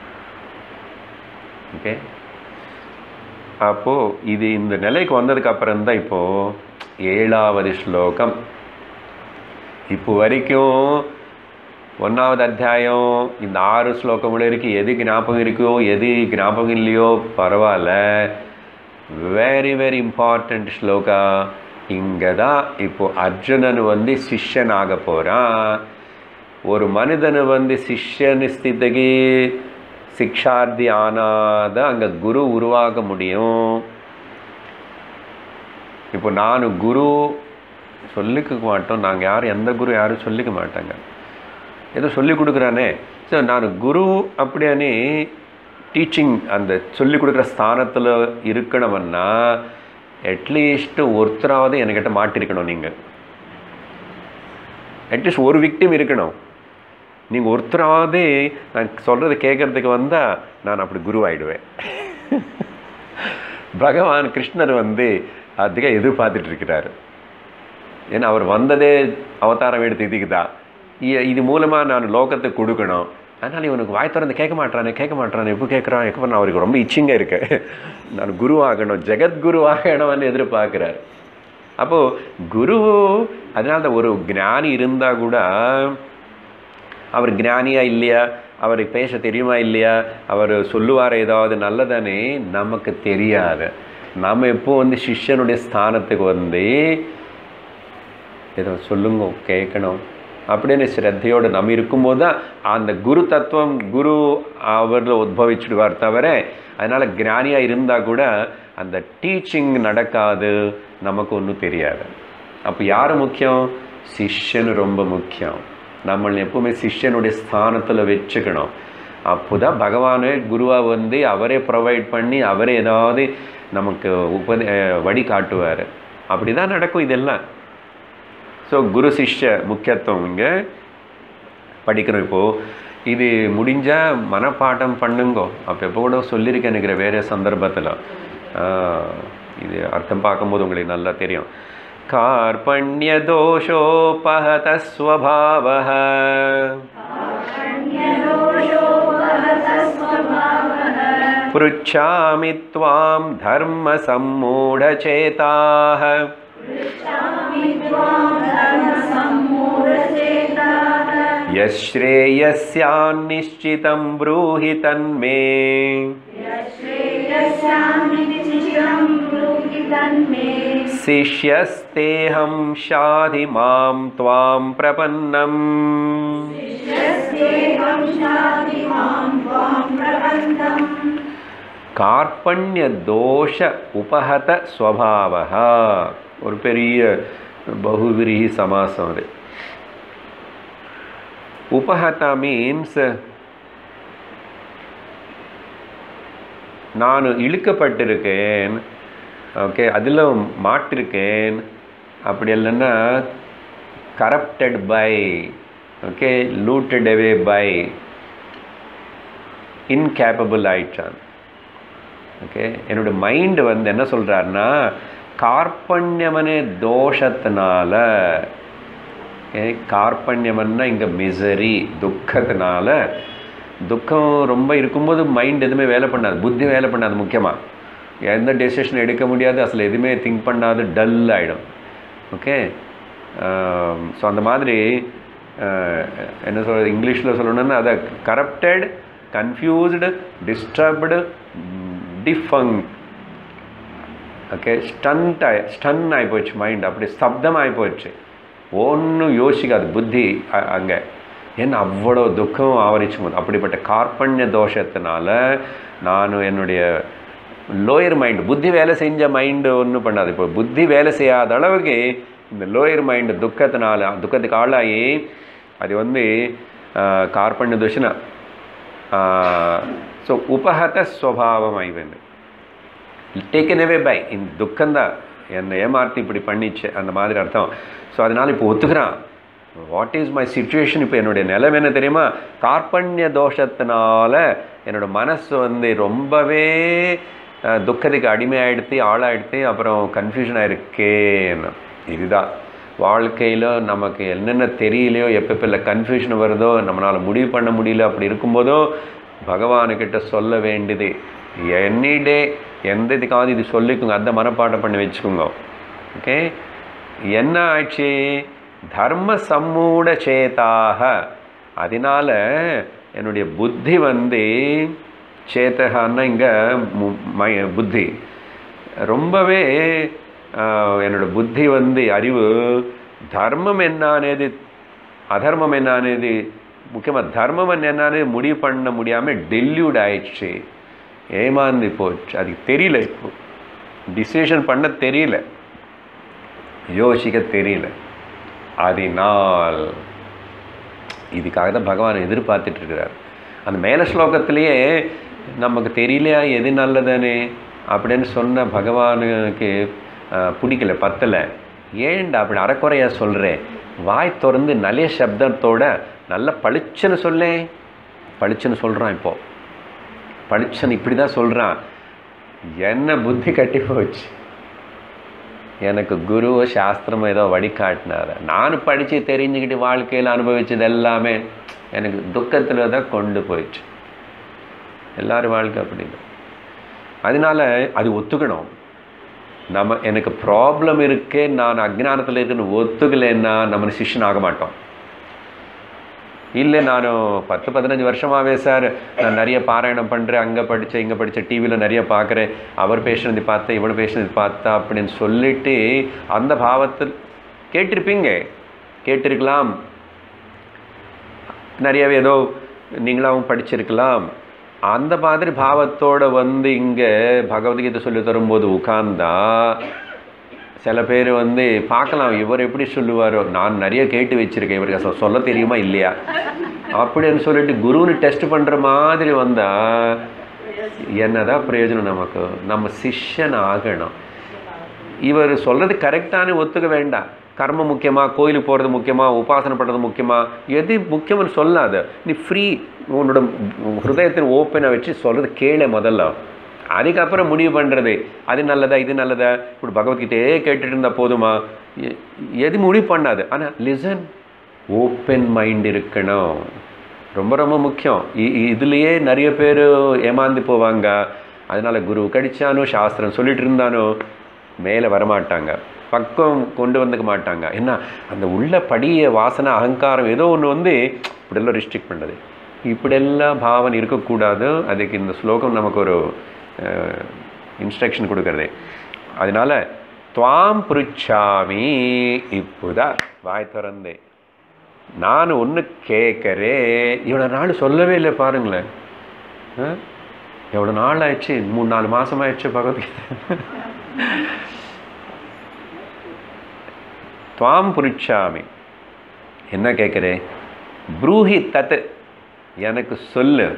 ஓகே அப்போது இது இந்த நிலைக்கு வந்ததுக்கு அப்புறம் தான் இப்போது ஏழாவது ஸ்லோகம் இப்போ வரைக்கும் ஒன்றாவது அத்தியாயம் இந்த ஆறு ஸ்லோகமுள்ள இருக்கு எது ஞாபகம் இருக்கோ எது ஞாபகம் இல்லையோ பரவாயில்ல வெரி வெரி இம்பார்ட்டண்ட் ஸ்லோகா இங்கே தான் இப்போ அர்ஜுனன் வந்து சிஷ்யன் ஆக போகிறான் ஒரு மனிதனை வந்து சிஷ்யன் ஸ்திதிக்கு சிக்ஷார்த்தி ஆனாதான் அங்கே குரு உருவாக முடியும் இப்போ நான் குரு சொல்லிக்க மாட்டோம் நாங்கள் யாரும் எந்த குரு யாரும் சொல்லிக்க மாட்டாங்க ஏதோ சொல்லி கொடுக்குறானே ஸோ நான் குரு அப்படியானே டீச்சிங் அந்த சொல்லி கொடுக்குற ஸ்தானத்தில் இருக்கணும்னா அட்லீஸ்ட் ஒருத்தராவது என்கிட்ட மாட்டிருக்கணும் நீங்கள் அட்லீஸ்ட் ஒரு விக்டிம் இருக்கணும் நீங்கள் ஒருத்தராவது நான் சொல்கிறத கேட்குறதுக்கு வந்தால் நான் அப்படி குரு ஆயிடுவேன் பகவான் கிருஷ்ணர் வந்து அதுக்காக எதிர்பார்த்துட்டு இருக்கிறாரு ஏன்னா அவர் வந்ததே அவதாரம் எடுத்து இதுக்கு தான் இ- இது மூலமாக நான் லோகத்துக்கு கொடுக்கணும் அதனால் இவனுக்கு வாய் திறந்து கேட்க மாட்டானே கேட்க மாட்டானே எப்போ கேட்குறான் எப்போ நான் அவருக்கு ரொம்ப இச்சிங்க இருக்கு நான் குரு ஆகணும் ஜெகத்குரு ஆகணும்னு எதிர்பார்க்குறாரு அப்போது குரு அதனால தான் ஒரு ஞானி இருந்தால் கூட அவர் ஞானியா இல்லையா அவருக்கு பேச தெரியுமா இல்லையா அவர் சொல்லுவார் ஏதாவது நல்லதானே நமக்கு தெரியாது நம்ம எப்போ வந்து சிஷ்யனுடைய ஸ்தானத்துக்கு வந்து ஏதோ சொல்லுங்க கேட்கணும் அப்படின்னு ஸ்ரத்தையோடு நம்ம இருக்கும்போது தான் அந்த குரு தத்துவம் குரு அவரில் உத்பவிச்சுடுவார் தவிர அதனால் ஞானியாக இருந்தால் கூட அந்த டீச்சிங் நடக்காது நமக்கு ஒன்றும் தெரியாது அப்போ யார் முக்கியம் சிஷ்யன் ரொம்ப முக்கியம் நம்ம எப்பவுமே சிஷ்யனுடைய ஸ்தானத்தில் வச்சுக்கணும் அப்போதான் பகவானே குருவாக வந்து அவரே ப்ரொவைட் பண்ணி அவரே ஏதாவது நமக்கு உப வழி காட்டுவார் அப்படி தான் நடக்கும் இதெல்லாம் ஸோ குரு சிஷ்ய முக்கியத்துவம் இங்கே படிக்கணும் இப்போது இது முடிஞ்சால் மனப்பாடம் பண்ணுங்கோ அப்போ எப்போ கூட சொல்லியிருக்கேன் நினைக்கிற வேறு சந்தர்ப்பத்தில் இது அர்த்தம் பார்க்கும்போது உங்களுக்கு நல்லா தெரியும் கார்பண்ய தோஷோபஹத ஸ்வபாவ पृच्छामि त्वां धर्मसम्मूढचेताः यश्रेयस्यान्निश्चितं ब्रूहि तन्मे शिष्यस्तेऽहं शाधि मां त्वां प्रपन्नम् கார்பண்ய தோஷ உபஹத ஸ்வபாவக ஒரு பெரிய பகுவிரிகி சமாசம் அது உபஹத மீன்ஸ் நான் இழுக்கப்பட்டிருக்கேன் ஓகே அதில் மாட்டிருக்கேன் அப்படி இல்லைன்னா corrupted by okay looted away by incapable ஆயிட்டான் ஓகே என்னோட மைண்டு வந்து என்ன சொல்கிறாருன்னா கார்பண்யமனே தோஷத்தினால ஓகே கார்பண்யமன்னா இங்கே மிசரி துக்கத்தினால துக்கம் ரொம்ப இருக்கும்போது மைண்ட் எதுவுமே வேலை பண்ணாது புத்தி வேலை பண்ணாது முக்கியமாக எந்த டெசிஷன் எடுக்க முடியாது அசல் எதுவுமே திங்க் பண்ணாது டல் ஆகிடும் ஓகே ஸோ அந்த மாதிரி என்ன சொல்கிறது இங்கிலீஷில் சொல்லணும்னா அதை கரப்டட் கன்ஃபியூஸ்டு டிஸ்டர்ப்டு டிஃபங் ஓகே ஸ்டன்ட் ஆகி ஸ்டன் ஆகிப்போச்சு மைண்ட் அப்படி ஸ்தப்தம் ஆகிப்போச்சு ஒன்றும் யோசிக்காது புத்தி அங்கே ஏன்னா அவ்வளோ துக்கம் ஆவரிச்சு போது அப்படிப்பட்ட கார்பண்ய தோஷத்தினால நான் என்னுடைய லோயர் மைண்டு புத்தி வேலை செஞ்ச மைண்டு ஒன்றும் பண்ணாது இப்போ புத்தி வேலை செய்யாத அளவுக்கு இந்த லோயர் மைண்டு துக்கத்தினால துக்கத்துக்கு ஆளாகி அது வந்து கார்பண்ய தோஷனா ஸோ உபஹத ஸ்வபாவம் ஐவந்து டேக்கன் அவே பை இந்த துக்கம்தான் என்னை ஏமாற்றி இப்படி பண்ணிச்சு அந்த மாதிரி அர்த்தம் ஸோ அதனால் இப்போ ஒத்துக்கிறான் வாட் இஸ் மை சுச்சுவேஷன் இப்போ என்னுடைய நிலைமை என்ன தெரியுமா கார்பண்ய தோஷத்தினால என்னோடய மனசு வந்து ரொம்பவே துக்கத்துக்கு அடிமையாயிடுத்து ஆளாயிடுத்து அப்புறம் கன்ஃபியூஷனாக இருக்கேன்னு இதுதான் வாழ்க்கையில் நமக்கு என்னென்ன தெரியலையோ எப்பப்போ கன்ஃபியூஷன் வருதோ நம்மளால் முடிவு பண்ண முடியல அப்படி இருக்கும்போதோ பகவானுக்கிட்ட சொல்ல வேண்டியது எனி டே எந்த இதுக்காவது இது சொல்லிக்கோங்க அந்த மனப்பாடம் பண்ணி வச்சுக்கோங்க ஓகே என்ன ஆச்சு தர்ம சம்மூட சேதாக அதனால் என்னுடைய புத்தி வந்து சேத்தகான்னா இங்கே மை புத்தி ரொம்பவே என்னோடய புத்தி வந்து அறிவு தர்மம் என்ன అనేది அதர்மம் என்ன అనేది முக்கியமாக தர்மம் என்னன்னு முடிவு பண்ண முடியாமல் டெல்யூட் ஆயிடுச்சு ஏமாந்து போச்சு அதுக்கு தெரியல இப்போ டிசிஷன் பண்ண தெரியல யோசிக்க தெரியல அதனால் இதுக்காக தான் பகவான் எதிர்பார்த்துட்டு இருக்கிறார் அந்த மேல ஸ்லோகத்திலேயே நமக்கு தெரியலையா எது நல்லதுன்னு அப்படின்னு சொன்ன பகவானுக்கு பிடிக்கல பத்தலை ஏன்டா அப்படி அறக்குறையாக சொல்கிறேன் வாய் திறந்து நல்ல சப்தத்தோட நல்ல பளிச்சுன்னு சொல்லேன் பளிச்சுன்னு சொல்கிறான் இப்போது பளிச்சன் இப்படி தான் சொல்கிறான் என்ன புத்தி கட்டி போச்சு எனக்கு குருவோ சாஸ்திரமோ ஏதோ வழிகாட்டினார் நான் படித்து தெரிஞ்சுக்கிட்டு வாழ்க்கையில் அனுபவிச்சது எல்லாமே எனக்கு துக்கத்தில் தான் கொண்டு போயிடுச்சு எல்லாரும் வாழ்க்கை அப்படி அதனால அது ஒத்துக்கணும் நம்ம எனக்கு ப்ராப்ளம் இருக்கே நான் அஜ்ஞானத்தில் இருக்குன்னு ஒத்துக்கலைன்னா நம்ம சிஷ்யன் ஆக மாட்டோம் இல்லை நான் பத்து பதினஞ்சு வருஷமாகவே சார் நான் நிறைய பாராயணம் பண்ணுறேன் அங்கே படித்தேன் இங்கே படித்தேன் டிவியில் நிறைய பார்க்குறேன் அவர் பேசுனது பார்த்தேன் இவள் பேசுனது பார்த்தா அப்படின்னு சொல்லிட்டு அந்த பாவத்தில் கேட்டிருப்பீங்க கேட்டிருக்கலாம் நிறையவே ஏதோ நீங்களாவும் படிச்சிருக்கலாம் அந்த மாதிரி பாவத்தோடு வந்து இங்கே பகவத்கீதை சொல்லி தரும்போது உட்கார்ந்தா சில பேர் வந்து பார்க்கலாம் இவர் எப்படி சொல்லுவாரோ நான் நிறைய கேட்டு வச்சிருக்கேன் இவருக்கு சொ- சொல்ல தெரியுமா இல்லையா அப்படின்னு சொல்லிட்டு குருன்னு டெஸ்ட் பண்ணுற மாதிரி வந்தால் என்னதான் பிரயோஜனம் நமக்கு நம்ம சிஷ்யன் ஆகணும் இவர் சொல்கிறது கரெக்டானு ஒத்துக்க வேண்டாம் கர்மம் முக்கியமா கோயிலுக்கு போகிறது முக்கியமா உபாசனை பண்ணுறது முக்கியமா எது முக்கியம்னு சொல்லாத நீ ஃப்ரீ உன்னோட ஹிருதயத்தின் ஓப்பனை வச்சு சொல்கிறது கேளு முதல்ல அதுக்கப்புறம் முடிவு பண்ணுறது அது நல்லதா இது நல்லதா இப்படி பகவத்கீதையே கேட்டுட்டு இருந்தால் போதுமா எ- எது முடிவு பண்ணாது ஆனால் லிசன் ஓப்பன் மைண்ட் இருக்கணும் ரொம்ப ரொம்ப முக்கியம் இ- இ- இதுலயே நிறைய பேர் ஏமாந்து போவாங்க அதனால குரு கடிச்சானோ சாஸ்திரம் சொல்லிட்டு இருந்தானோ மேலே வரமாட்டாங்க பக்கம் கொண்டு வந்துக்க மாட்டாங்க என்ன அந்த உள்ள படிய வாசனை அகங்காரம் ஏதோ ஒன்று வந்து இப்படியெல்லாம் ரிஸ்ட்ரிக்ட் பண்ணுறது இப்படியெல்லாம் பாவனை இருக்கக்கூடாது அதுக்கு இந்த ஸ்லோகம் நமக்கு ஒரு இன்ஸ்ட்ரக்ஷன் கொடுக்கறது அதனால துவாம் புருச்சாமி இப்போதான் வாய் திறந்தே நான் ஒன்று கேட்குறேன் இவ்வளோ நாள் சொல்லவே இல்லை பாருங்களேன் ஆ? எவ்வளோ நாள் ஆயிடுச்சு மூணு நாலு மாதம் ஆயிடுச்சு பகவத்கீதை துவாம் புரிச்சாமி என்ன கேட்குறேன் ப்ரூஹி தத் எனக்கு சொல்லு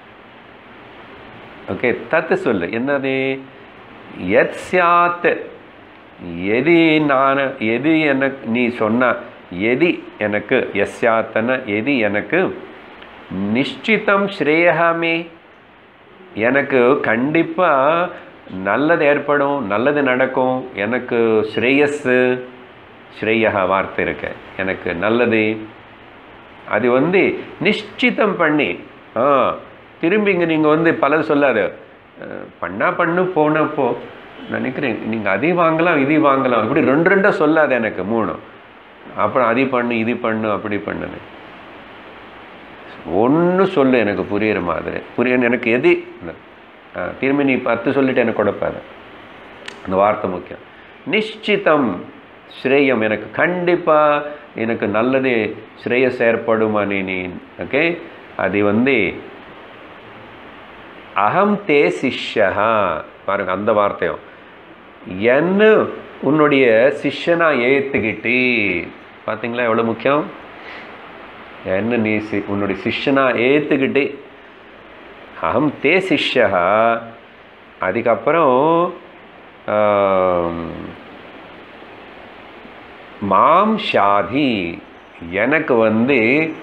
ஓகே தத்து சொல்லு என்னது எத் சியாத் எது நான் எது எனக்கு நீ சொன்ன எதி எனக்கு எஸ்யாத்தன எதி எனக்கு நிஷ்டிதம் ஸ்ரேயமே எனக்கு கண்டிப்பாக நல்லது ஏற்படும் நல்லது நடக்கும் எனக்கு ஸ்ரேயஸ்ஸு ஸ்ரேயா வார்த்தை இருக்கு எனக்கு நல்லது அது வந்து நிஷ்டிதம் பண்ணி ஆ திரும்பி இங்கே நீங்கள் வந்து பலது சொல்லாது அஹ், பண்ணா பண்ணு போன போ நினைக்கிறேன் நீங்கள் அதை வாங்கலாம் இது வாங்கலாம் இப்படி ரெண்டு ரெண்டாக சொல்லாது எனக்கு மூணு அப்புறம் அது பண்ணு இது பண்ணு அப்படி பண்ணுன்னு ஒன்று சொல்லு எனக்கு புரியுற மாதிரி புரிய எனக்கு எது ஆ, திரும்பி நீ பத்து சொல்லிட்டு எனக்கு கொடுப்பாத அந்த வார்த்தை முக்கியம் நிஷ்டிதம் ஸ்ரேயம் எனக்கு கண்டிப்பாக எனக்கு நல்லது ஸ்ரேயஸ் ஏற்படுமா நீ நீ ஓகே அது வந்து அகம் தே சிஷ்யா பாருங்க அந்த வார்த்தையும் என்ன உன்னுடைய சிஷ்யனா ஏற்றுக்கிட்டு பார்த்தீங்களா எவ்வளோ முக்கியம் என்ன நீ சி உன்னுடைய சிஷ்யனா ஏற்றுக்கிட்டு அகம் தே சிஷ்யா அதுக்கப்புறம் ஆம், மாம் ஷாதி எனக்கு வந்து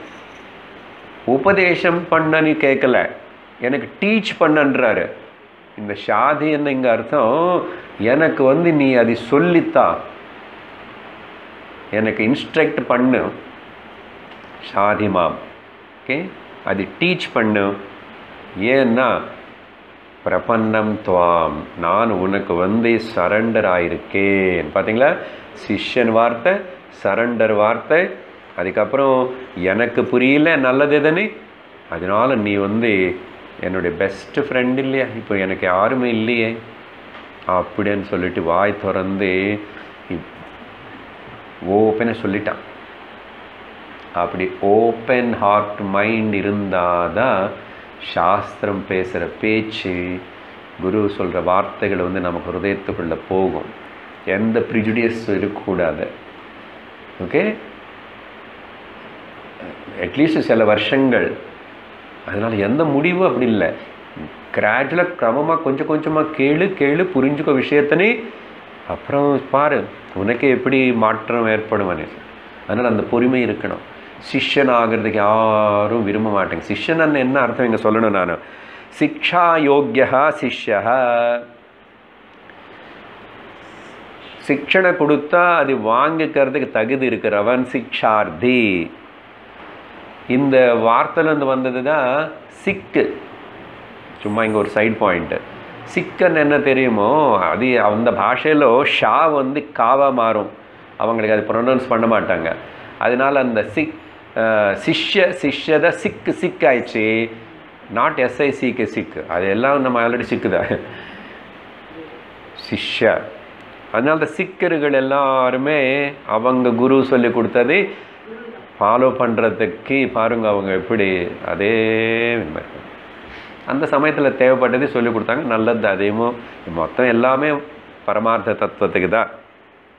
உபதேசம் பண்ணன்னு கேட்கல எனக்கு டீச் பண்ணன்றாரு இந்த ஷாதி என்ன இங்கே அர்த்தம் எனக்கு வந்து நீ அதை சொல்லித்தா எனக்கு இன்ஸ்ட்ரக்ட் பண்ணு ஷாதி மாம் ஓகே அது டீச் பண்ணு ஏன்னா பிரபன்னம் துவாம் நான் உனக்கு வந்து சரண்டர் ஆயிருக்கேன் பார்த்தீங்களா சிஷ்யன் வார்த்தை சரண்டர் வார்த்தை அதுக்கப்புறம் எனக்கு புரியல நல்லது எதுன்னு அதனால நீ வந்து என்னுடைய பெஸ்ட் ஃப்ரெண்ட் இல்லையா இப்போ எனக்கு யாருமே இல்லையே அப்படின்னு சொல்லிட்டு வாய் திறந்து ஓப்பனாக சொல்லிட்டான் அப்படி ஓப்பன் ஹார்ட் மைண்ட் இருந்தாதான் சாஸ்திரம் பேசுகிற பேச்சு குரு சொல்கிற வார்த்தைகள் வந்து நமக்கு ஹிருதயத்துக்குள்ளே போகும் எந்த ப்ரிஜுடியஸும் இருக்கக்கூடாது ஓகே அட்லீஸ்ட் சில வருஷங்கள் அதனால் எந்த முடிவும் அப்படி இல்லை கிராஜுவலாக கிரமமாக கொஞ்சம் கொஞ்சமாக கேளு கேளு புரிஞ்சுக்கோ விஷயத்தனே அப்புறம் பாரு உனக்கு எப்படி மாற்றம் ஏற்படும் அதனால் அந்த பொறுமை இருக்கணும் சிஷ்யன் ஆகிறதுக்கு யாரும் விரும்ப மாட்டேங்க சிஷ்யன் என்ன அர்த்தம் இங்கே சொல்லணும் நான் சிக்ஷா யோக்கியா சிஷ்யா சிக்ஷனை கொடுத்தா அது வாங்கிக்கிறதுக்கு தகுதி இருக்கிறவன் சிக்ஷார்த்தி இந்த வார்த்தையிலேருந்து வந்தது தான் சிக்கு சும்மா இங்கே ஒரு சைட் பாயிண்ட்டு சிக்கன் என்ன தெரியுமோ அது அந்த பாஷையில் ஷா வந்து காவா மாறும் அவங்களுக்கு அது ப்ரொனவுன்ஸ் பண்ண மாட்டாங்க அதனால அந்த சிக் அஹ், சிஷ்ய சிஷ்யத சிக்கு சிக் ஆயிடுச்சு நாட் எஸ்ஐசிக்கு சிக்கு அது எல்லாம் நம்ம ஆல்ரெடி சிக்கு தான் சிஷ்ய அதனால தான் சிக்கர்கள் எல்லாருமே அவங்க குரு சொல்லி கொடுத்தது ஃபாலோ பண்ணுறதுக்கு பாருங்க அவங்க எப்படி அதே மாதிரி அந்த சமயத்தில் தேவைப்பட்டது சொல்லி கொடுத்தாங்க நல்லது அதையும் மொத்தம் எல்லாமே பரமார்த்த தத்துவத்துக்கு தான்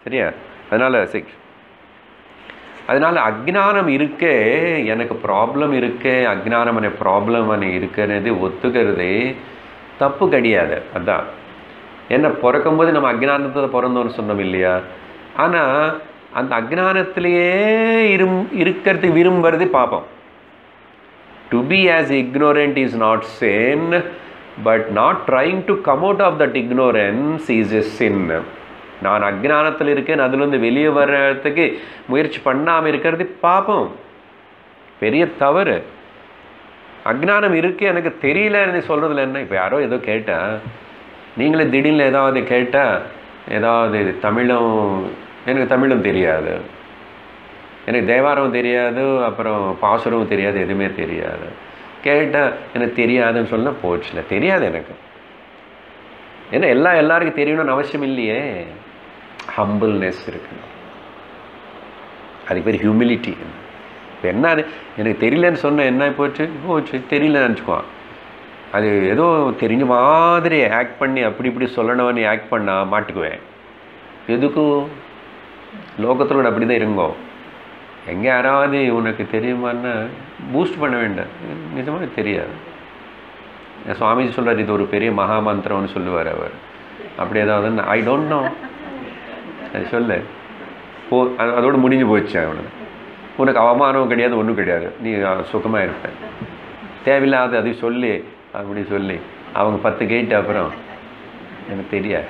சரியா அதனால் சிக்ஸ் அதனால் அஜ்ஞானம் இருக்கே எனக்கு ப்ராப்ளம் இருக்கே அஜ்ஞானம் அనే ப்ராப்ளம் அనే இருக்கிறது ஒத்துக்கிறது தப்பு கிடையாது அதான் என்ன பிறக்கும்போது நம்ம அஜ்ஞானத்தை பிறந்தோம்னு சொன்னோம் இல்லையா ஆனால் அந்த அஜ்ஞானத்திலேயே இரும் இருக்கிறது விரும்புறது பாப்போம் to be as ignorant is not sin but not trying to come out of that ignorance is a sin நான் அஜ்ஞானத்தில் இருக்கேன் அதுலேருந்து வெளியே வர்றதுக்கு முயற்சி பண்ணாமல் இருக்கிறது பாப்போம் பெரிய தவறு அஜ்ஞானம் இருக்கு எனக்கு தெரியலன்னு சொல்கிறதுல என்ன இப்போ யாரோ ஏதோ கேட்டேன் நீங்களே திடீர்னு ஏதாவது கேட்டால் ஏதாவது தமிழும் எனக்கு தமிழும் தெரியாது எனக்கு தேவாரம் தெரியாது அப்புறம் பாசுரம் தெரியாது எதுவுமே தெரியாது கேட்டால் எனக்கு தெரியாதுன்னு சொன்னால் போச்சுல தெரியாது எனக்கு ஏன்னா எல்லாம் எல்லாருக்கும் தெரியணும்னு அவசியம் இல்லையே ஹம்பிள்னஸ் இருக்கணும் அதுக்கு பேர் ஹியூமிலிட்டி இப்போ என்ன அது எனக்கு தெரியலன்னு சொன்ன என்ன போச்சு போச்சு தெரியலன்னு நினச்சிக்குவான் அது ஏதோ தெரிஞ்ச மாதிரி ஆக்ட் பண்ணி அப்படி இப்படி சொல்லணும்னு ஆக்ட் பண்ணால் மாட்டுக்குவேன் எதுக்கும் லோகத்தில் கூட அப்படி தான் இருங்கோ எங்கே யாராவது உனக்கு தெரியுமான்னு பூஸ்ட் பண்ண வேண்டாம் நிஜமாக தெரியாது என் சுவாமிஜி சொல்றார் இது ஒரு பெரிய மகா மந்திரம்னு சொல்லுவார் அவர் அப்படி ஏதாவது ஐ டோன்ட் நோ அது சொல்லு போ அது- அதோட முடிஞ்சு போச்சு அவனுக்கு உனக்கு அவமானம் கிடையாது ஒன்றும் கிடையாது நீ சுகமாக இருப்ப தேவையில்லாத அதை சொல்லி அப்படி சொல்லி அவங்க பத்து கேட்டு அப்புறம் எனக்கு தெரியாது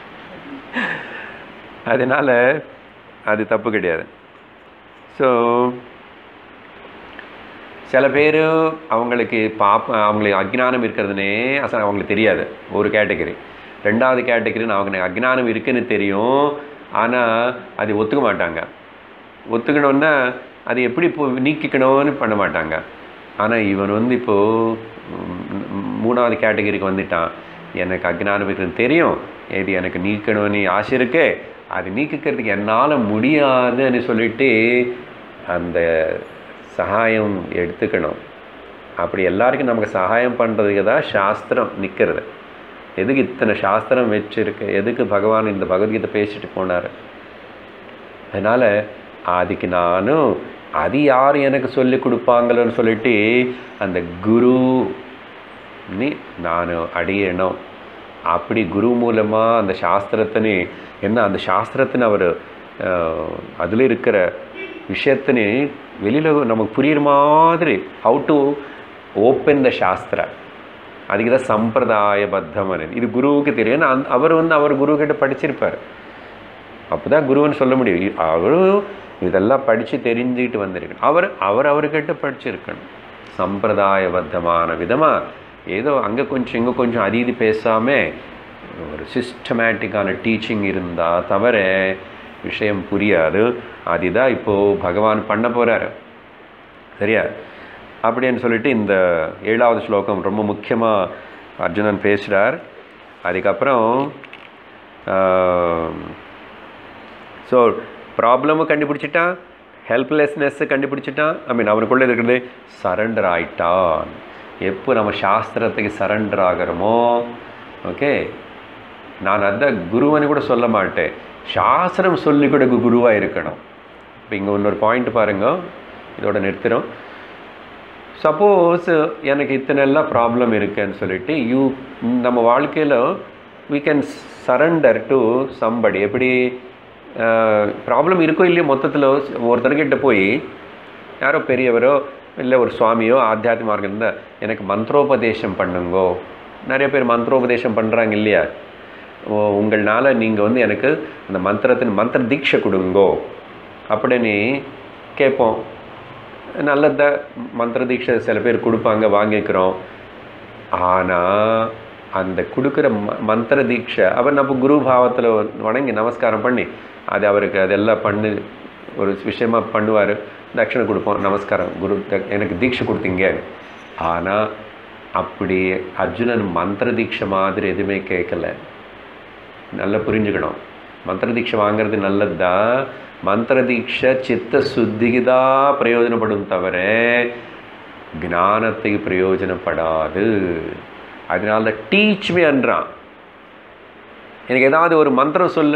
அதனால் அது தப்பு கிடையாது ஸோ சில பேர் அவங்களுக்கு பாப்ப அவங்களுக்கு அஜ்ஞானம் இருக்கிறதுனே அசல் அவங்களுக்கு தெரியாது ஒரு கேட்டகரி ரெண்டாவது கேட்டகரின்னு அவங்க அஜ்ஞானம் இருக்குன்னு தெரியும் ஆனால் அது ஒத்துக்க மாட்டாங்க ஒத்துக்கணுன்னா அது எப்படி இப்போ நீக்கிக்கணும்னு பண்ண மாட்டாங்க ஆனால் இவன் வந்து இப்போது மூணாவது கேட்டகரிக்கு வந்துட்டான் எனக்கு அஜ்ஞானம் இருக்குன்னு தெரியும் இது எனக்கு நீக்கணும்னு ஆசை இருக்கே அது நீக்கிக்கிறதுக்கு என்னால் முடியாதுன்னு சொல்லிட்டு அந்த சகாயம் எடுத்துக்கணும் அப்படி எல்லாருக்கும் நமக்கு சகாயம் பண்ணுறதுக்கு தான் சாஸ்திரம் நிற்கிறது எதுக்கு இத்தனை சாஸ்திரம் வச்சிருக்கு எதுக்கு பகவான் இந்த பகவத்கீதை பேசிட்டு போனார் அதனால் அதுக்கு நானும் அது யார் எனக்கு சொல்லி கொடுப்பாங்களோன்னு சொல்லிட்டு அந்த குரு நீ நான் அடையணும் அப்படி குரு மூலமாக அந்த சாஸ்திரத்தினு என்ன அந்த சாஸ்திரத்தின் அவர் அதில் இருக்கிற விஷயத்தினு வெளியில் நமக்கு புரியுற மாதிரி ஹவு டு ஓப்பன் த சாஸ்திர அதுக்கு தான் சம்பிரதாயபத்தம் இது குருவுக்கு தெரியும் ஏன்னா அந்த- அவர் வந்து அவர் குரு கிட்ட படிச்சிருப்பார் அப்போ தான் குருன்னு சொல்ல முடியும் இ- அவரும் இதெல்லாம் படித்து தெரிஞ்சுக்கிட்டு வந்திருக்கணும் அவர் அவர் அவர்கிட்ட படிச்சிருக்கணும் சம்பிரதாயபத்தமான விதமாக ஏதோ அங்கே கொஞ்சம் இங்கே கொஞ்சம் அது இது பேசாமல் ஒரு சிஸ்டமேட்டிக்கான டீச்சிங் இருந்தால் தவிர விஷயம் புரியாது அதுதான் இப்போது பகவான் பண்ண போகிறாரு சரியா அப்படின்னு சொல்லிட்டு இந்த ஏழாவது ஸ்லோகம் ரொம்ப முக்கியமாக அர்ஜுனன் பேசுகிறார் அதுக்கப்புறம் ஸோ ப்ராப்ளமும் கண்டுபிடிச்சிட்டான் ஹெல்ப்லெஸ்னஸ்ஸு கண்டுபிடிச்சிட்டான் ஐ மீன் அவனுக்குள்ளே இருக்கிறது சரண்டர் ஆயிட்டான் எப்போ நம்ம சாஸ்திரத்துக்கு சரண்டர் ஆகிறோமோ ஓகே நான் அந்த குருவன்னு கூட சொல்ல மாட்டேன் சாஸ்திரம் சொல்லி கூட குருவாக இருக்கணும் இப்போ இங்கே இன்னொரு பாயிண்ட் பாருங்க இதோட நிறுத்துகிறோம் சப்போஸ் எனக்கு இத்தனை எல்லாம் ப்ராப்ளம் இருக்குன்னு சொல்லிட்டு யூ நம்ம வாழ்க்கையில் we can surrender to somebody எப்படி ப்ராப்ளம் இருக்கோ இல்லையோ மொத்தத்தில் ஒருத்தர்கிட்ட போய் யாரோ பெரியவரோ இல்லை ஒரு சுவாமியோ ஆத்தியாத்ம மார்க்கம் இருந்தால் எனக்கு மந்திரோபதேசம் பண்ணுங்கோ நிறைய பேர் மந்திரோபதேசம் பண்ணுறாங்க இல்லையா ஓ உங்கள்னால நீங்கள் வந்து எனக்கு அந்த மந்திரத்தின் மந்திர தீட்சை கொடுங்கோ அப்படின்னு கேட்போம் நல்லத மந்திர தீட்சை சில பேர் கொடுப்பாங்க வாங்கிக்கிறோம் ஆனால் அந்த கொடுக்குற ம மந்திர தீட்சை அவர் நம்ம குரு பாவத்தில் வணங்கி நமஸ்காரம் பண்ணி அது அவருக்கு அதெல்லாம் பண்ணு ஒரு விஷயமா பண்ணுவார் தட்சிணை கொடுப்போம் நமஸ்காரம் குரு த- எனக்கு தீட்சை கொடுத்தீங்க ஆனால் அப்படி அர்ஜுனன் மந்திர தீட்சை மாதிரி எதுவுமே கேட்கல நல்லா புரிஞ்சுக்கணும் மந்திர தீட்சை வாங்குறது நல்லது தான் மந்திர தீட்சை சித்த சுத்திக்கு தான் பிரயோஜனப்படும் தவிர ஞானத்துக்கு பிரயோஜனப்படாது அதனால டீச் மீ அன்றான் எனக்கு ஏதாவது ஒரு மந்திரம் சொல்லு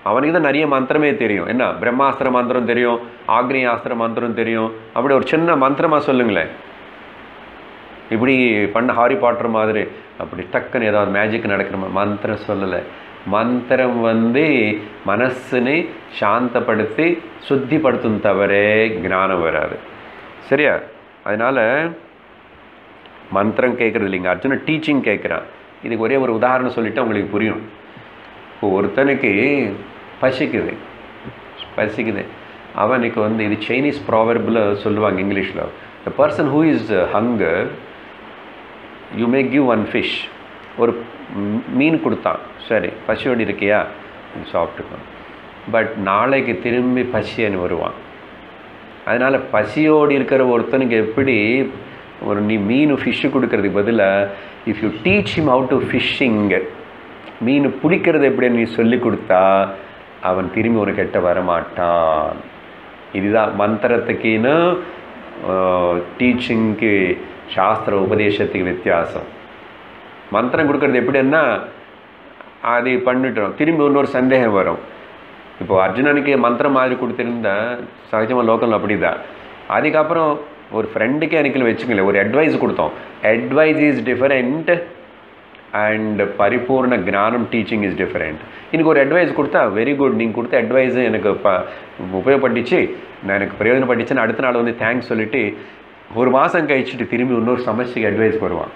அவனுக்கு தான் நிறைய மந்திரமே தெரியும் என்ன பிரம்மாஸ்திர மந்திரம் தெரியும் ஆக்னியாஸ்திர மந்திரம் தெரியும் அப்படி ஒரு சின்ன மந்திரமாக சொல்லுங்களேன் இப்படி பண்ண ஹாரி பாட்டர் மாதிரி அப்படி டக்குன்னு ஏதாவது மேஜிக் நடக்கிற மாதிரி மந்திரம் சொல்லலை மந்திரம் வந்து மனசுனை சாந்தப்படுத்தி சுத்திப்படுத்தும் தவிரே ஞானம் வராது சரியா அதனால் மந்திரம் கேட்குறது இல்லைங்க அர்ஜுனன் டீச்சிங் கேட்குறான் இதுக்கு ஒரே ஒரு உதாரணம் சொல்லிவிட்டு உங்களுக்கு புரியும் இப்போ ஒருத்தனுக்கு பசிக்குது பசிக்குது அவனுக்கு வந்து இது சைனீஸ் ப்ராவர்பில் சொல்லுவாங்க இங்கிலீஷில் the person who is hunger you may give one fish ஒரு மீன் கொடுத்தான் சரி பசியோடு இருக்கியா நீ சாப்பிட்டுக்கோ பட் நாளைக்கு திரும்பி பசியன்னு வருவான் அதனால் பசியோடு இருக்கிற ஒருத்தனுக்கு எப்படி ஒரு நீ மீன் ஃபிஷ்ஷு கொடுக்கறதுக்கு பதிலாக if you teach him how to fishing மீன் பிடிக்கிறது எப்படின்னு நீ சொல்லி கொடுத்தா அவன் திரும்பி ஒரு கெட்ட வரமாட்டான் இதுதான் மந்திரத்துக்குன்னு டீச்சிங்க்கு சாஸ்திர உபதேசத்துக்கு வித்தியாசம் மந்திரம் கொடுக்கறது எப்படின்னா அது பண்ணிட்டோம் திரும்பி இன்னொரு சந்தேகம் வரும் இப்போ அர்ஜுனனுக்கு மந்திரம் மாதிரி கொடுத்துருந்தா சகஜமாக லோக்கல் அப்படி தான் அதுக்கப்புறம் ஒரு ஃப்ரெண்டுக்கே எனக்கு வச்சுக்கல ஒரு அட்வைஸ் கொடுத்தோம் அட்வைஸ் இஸ் டிஃபரெண்ட் அண்ட் பரிபூர்ண ஞானம் டீச்சிங் இஸ் டிஃபரெண்ட் எனக்கு ஒரு அட்வைஸ் கொடுத்தா வெரி குட் நீங்கள் கொடுத்த அட்வைஸு எனக்கு ப உபயோகப்பட்டுச்சு நான் எனக்கு பிரயோஜனப்பட்டுச்சுன்னு அடுத்த நாள் வந்து தேங்க்ஸ் சொல்லிவிட்டு ஒரு மாதம் கழிச்சுட்டு திரும்பி இன்னொரு சமஸ்டிக்கு அட்வைஸ் வருவான்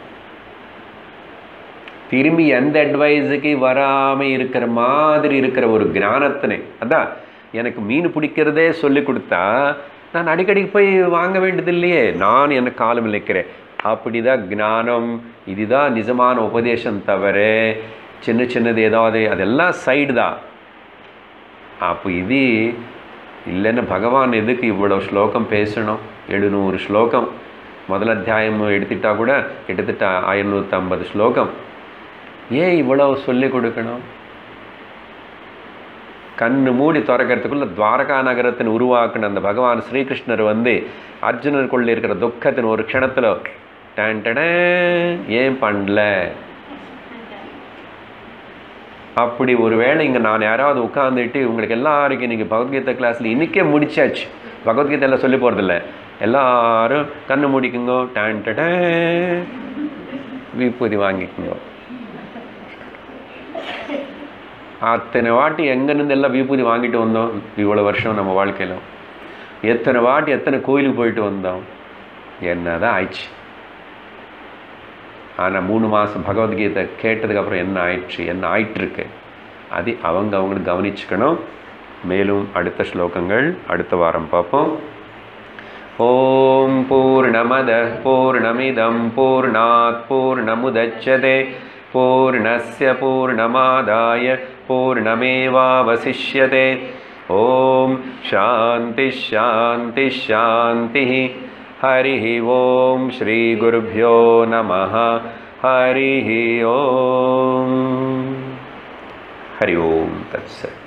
திரும்பி எந்த அட்வைஸுக்கு வராமல் இருக்கிற மாதிரி இருக்கிற ஒரு ஞானத்தினை அதான் எனக்கு மீன் பிடிக்கிறதே சொல்லி கொடுத்தா நான் அடிக்கடி போய் வாங்க வேண்டியது இல்லையே நான் எனக்கு காலம் இழைக்கிறேன் அப்படிதான் ஞானம் இதுதான் நிஜமான உபதேசம் தவிர சின்ன சின்னது ஏதாவது அதெல்லாம் சைடு தான் அப்போ இது இல்லைன்னு பகவான் எதுக்கு இவ்வளோ ஸ்லோகம் பேசணும் எழுநூறு ஸ்லோகம் முதல் அத்தியாயம் எடுத்துட்டா கூட கிட்டத்தட்ட ஐநூற்றம்பது ஸ்லோகம் ஏன் இவ்வளவு சொல்லிக் கொடுக்கணும் கண்ணு மூடி திறக்கிறதுக்குள்ள துவாரகா நகரத்தின் உருவாக்குன அந்த பகவான் ஸ்ரீகிருஷ்ணர் வந்து அர்ஜுனருக்குள்ள இருக்கிற துக்கத்தின் ஒரு க்ஷணத்தில் டேன் ஏன் பண்ணல அப்படி ஒரு வேளை இங்கே நான் யாராவது உட்காந்துட்டு உங்களுக்கு எல்லாருக்கும் இன்றைக்கி பகவத்கீதை கிளாஸில் இன்றைக்கே முடிச்சாச்சு பகவத்கீதையில் சொல்லி போகிறதில்ல எல்லாரும் கண்ணு முடிக்குங்கோ டேன் டேன் விபூதி வாங்கிக்குங்கோ அத்தனை வாட்டி எங்கேருந்து எல்லாம் விபூதி வாங்கிட்டு வந்தோம் இவ்வளோ வருஷம் நம்ம வாழ்க்கையில் எத்தனை வாட்டி எத்தனை கோயிலுக்கு போயிட்டு வந்தோம் என்ன தான் ஆயிடுச்சு ஆனால் மூணு மாதம் பகவத்கீதை கேட்டதுக்கப்புறம் என்ன ஆயிடுச்சு என்ன ஆயிட்டுருக்கு அது அவங்க அவங்களுக்கு கவனிச்சுக்கணும் மேலும் அடுத்த ஸ்லோகங்கள் அடுத்த வாரம் பார்ப்போம் ஓம் பூர்ணமத பூர்ணமிதம் பூர்ணாத் பூர்ணமுதச்சதே பூர்ணஸ்ய பூர்ணமாதாய பூர்ணமேவாவசிஷ்யते ॐ शान्तिः शान्तिः शान्तिः हरिः ॐ श्रीगुरुभ्यो नमः हरिः ॐ हरि ओं तत्सत्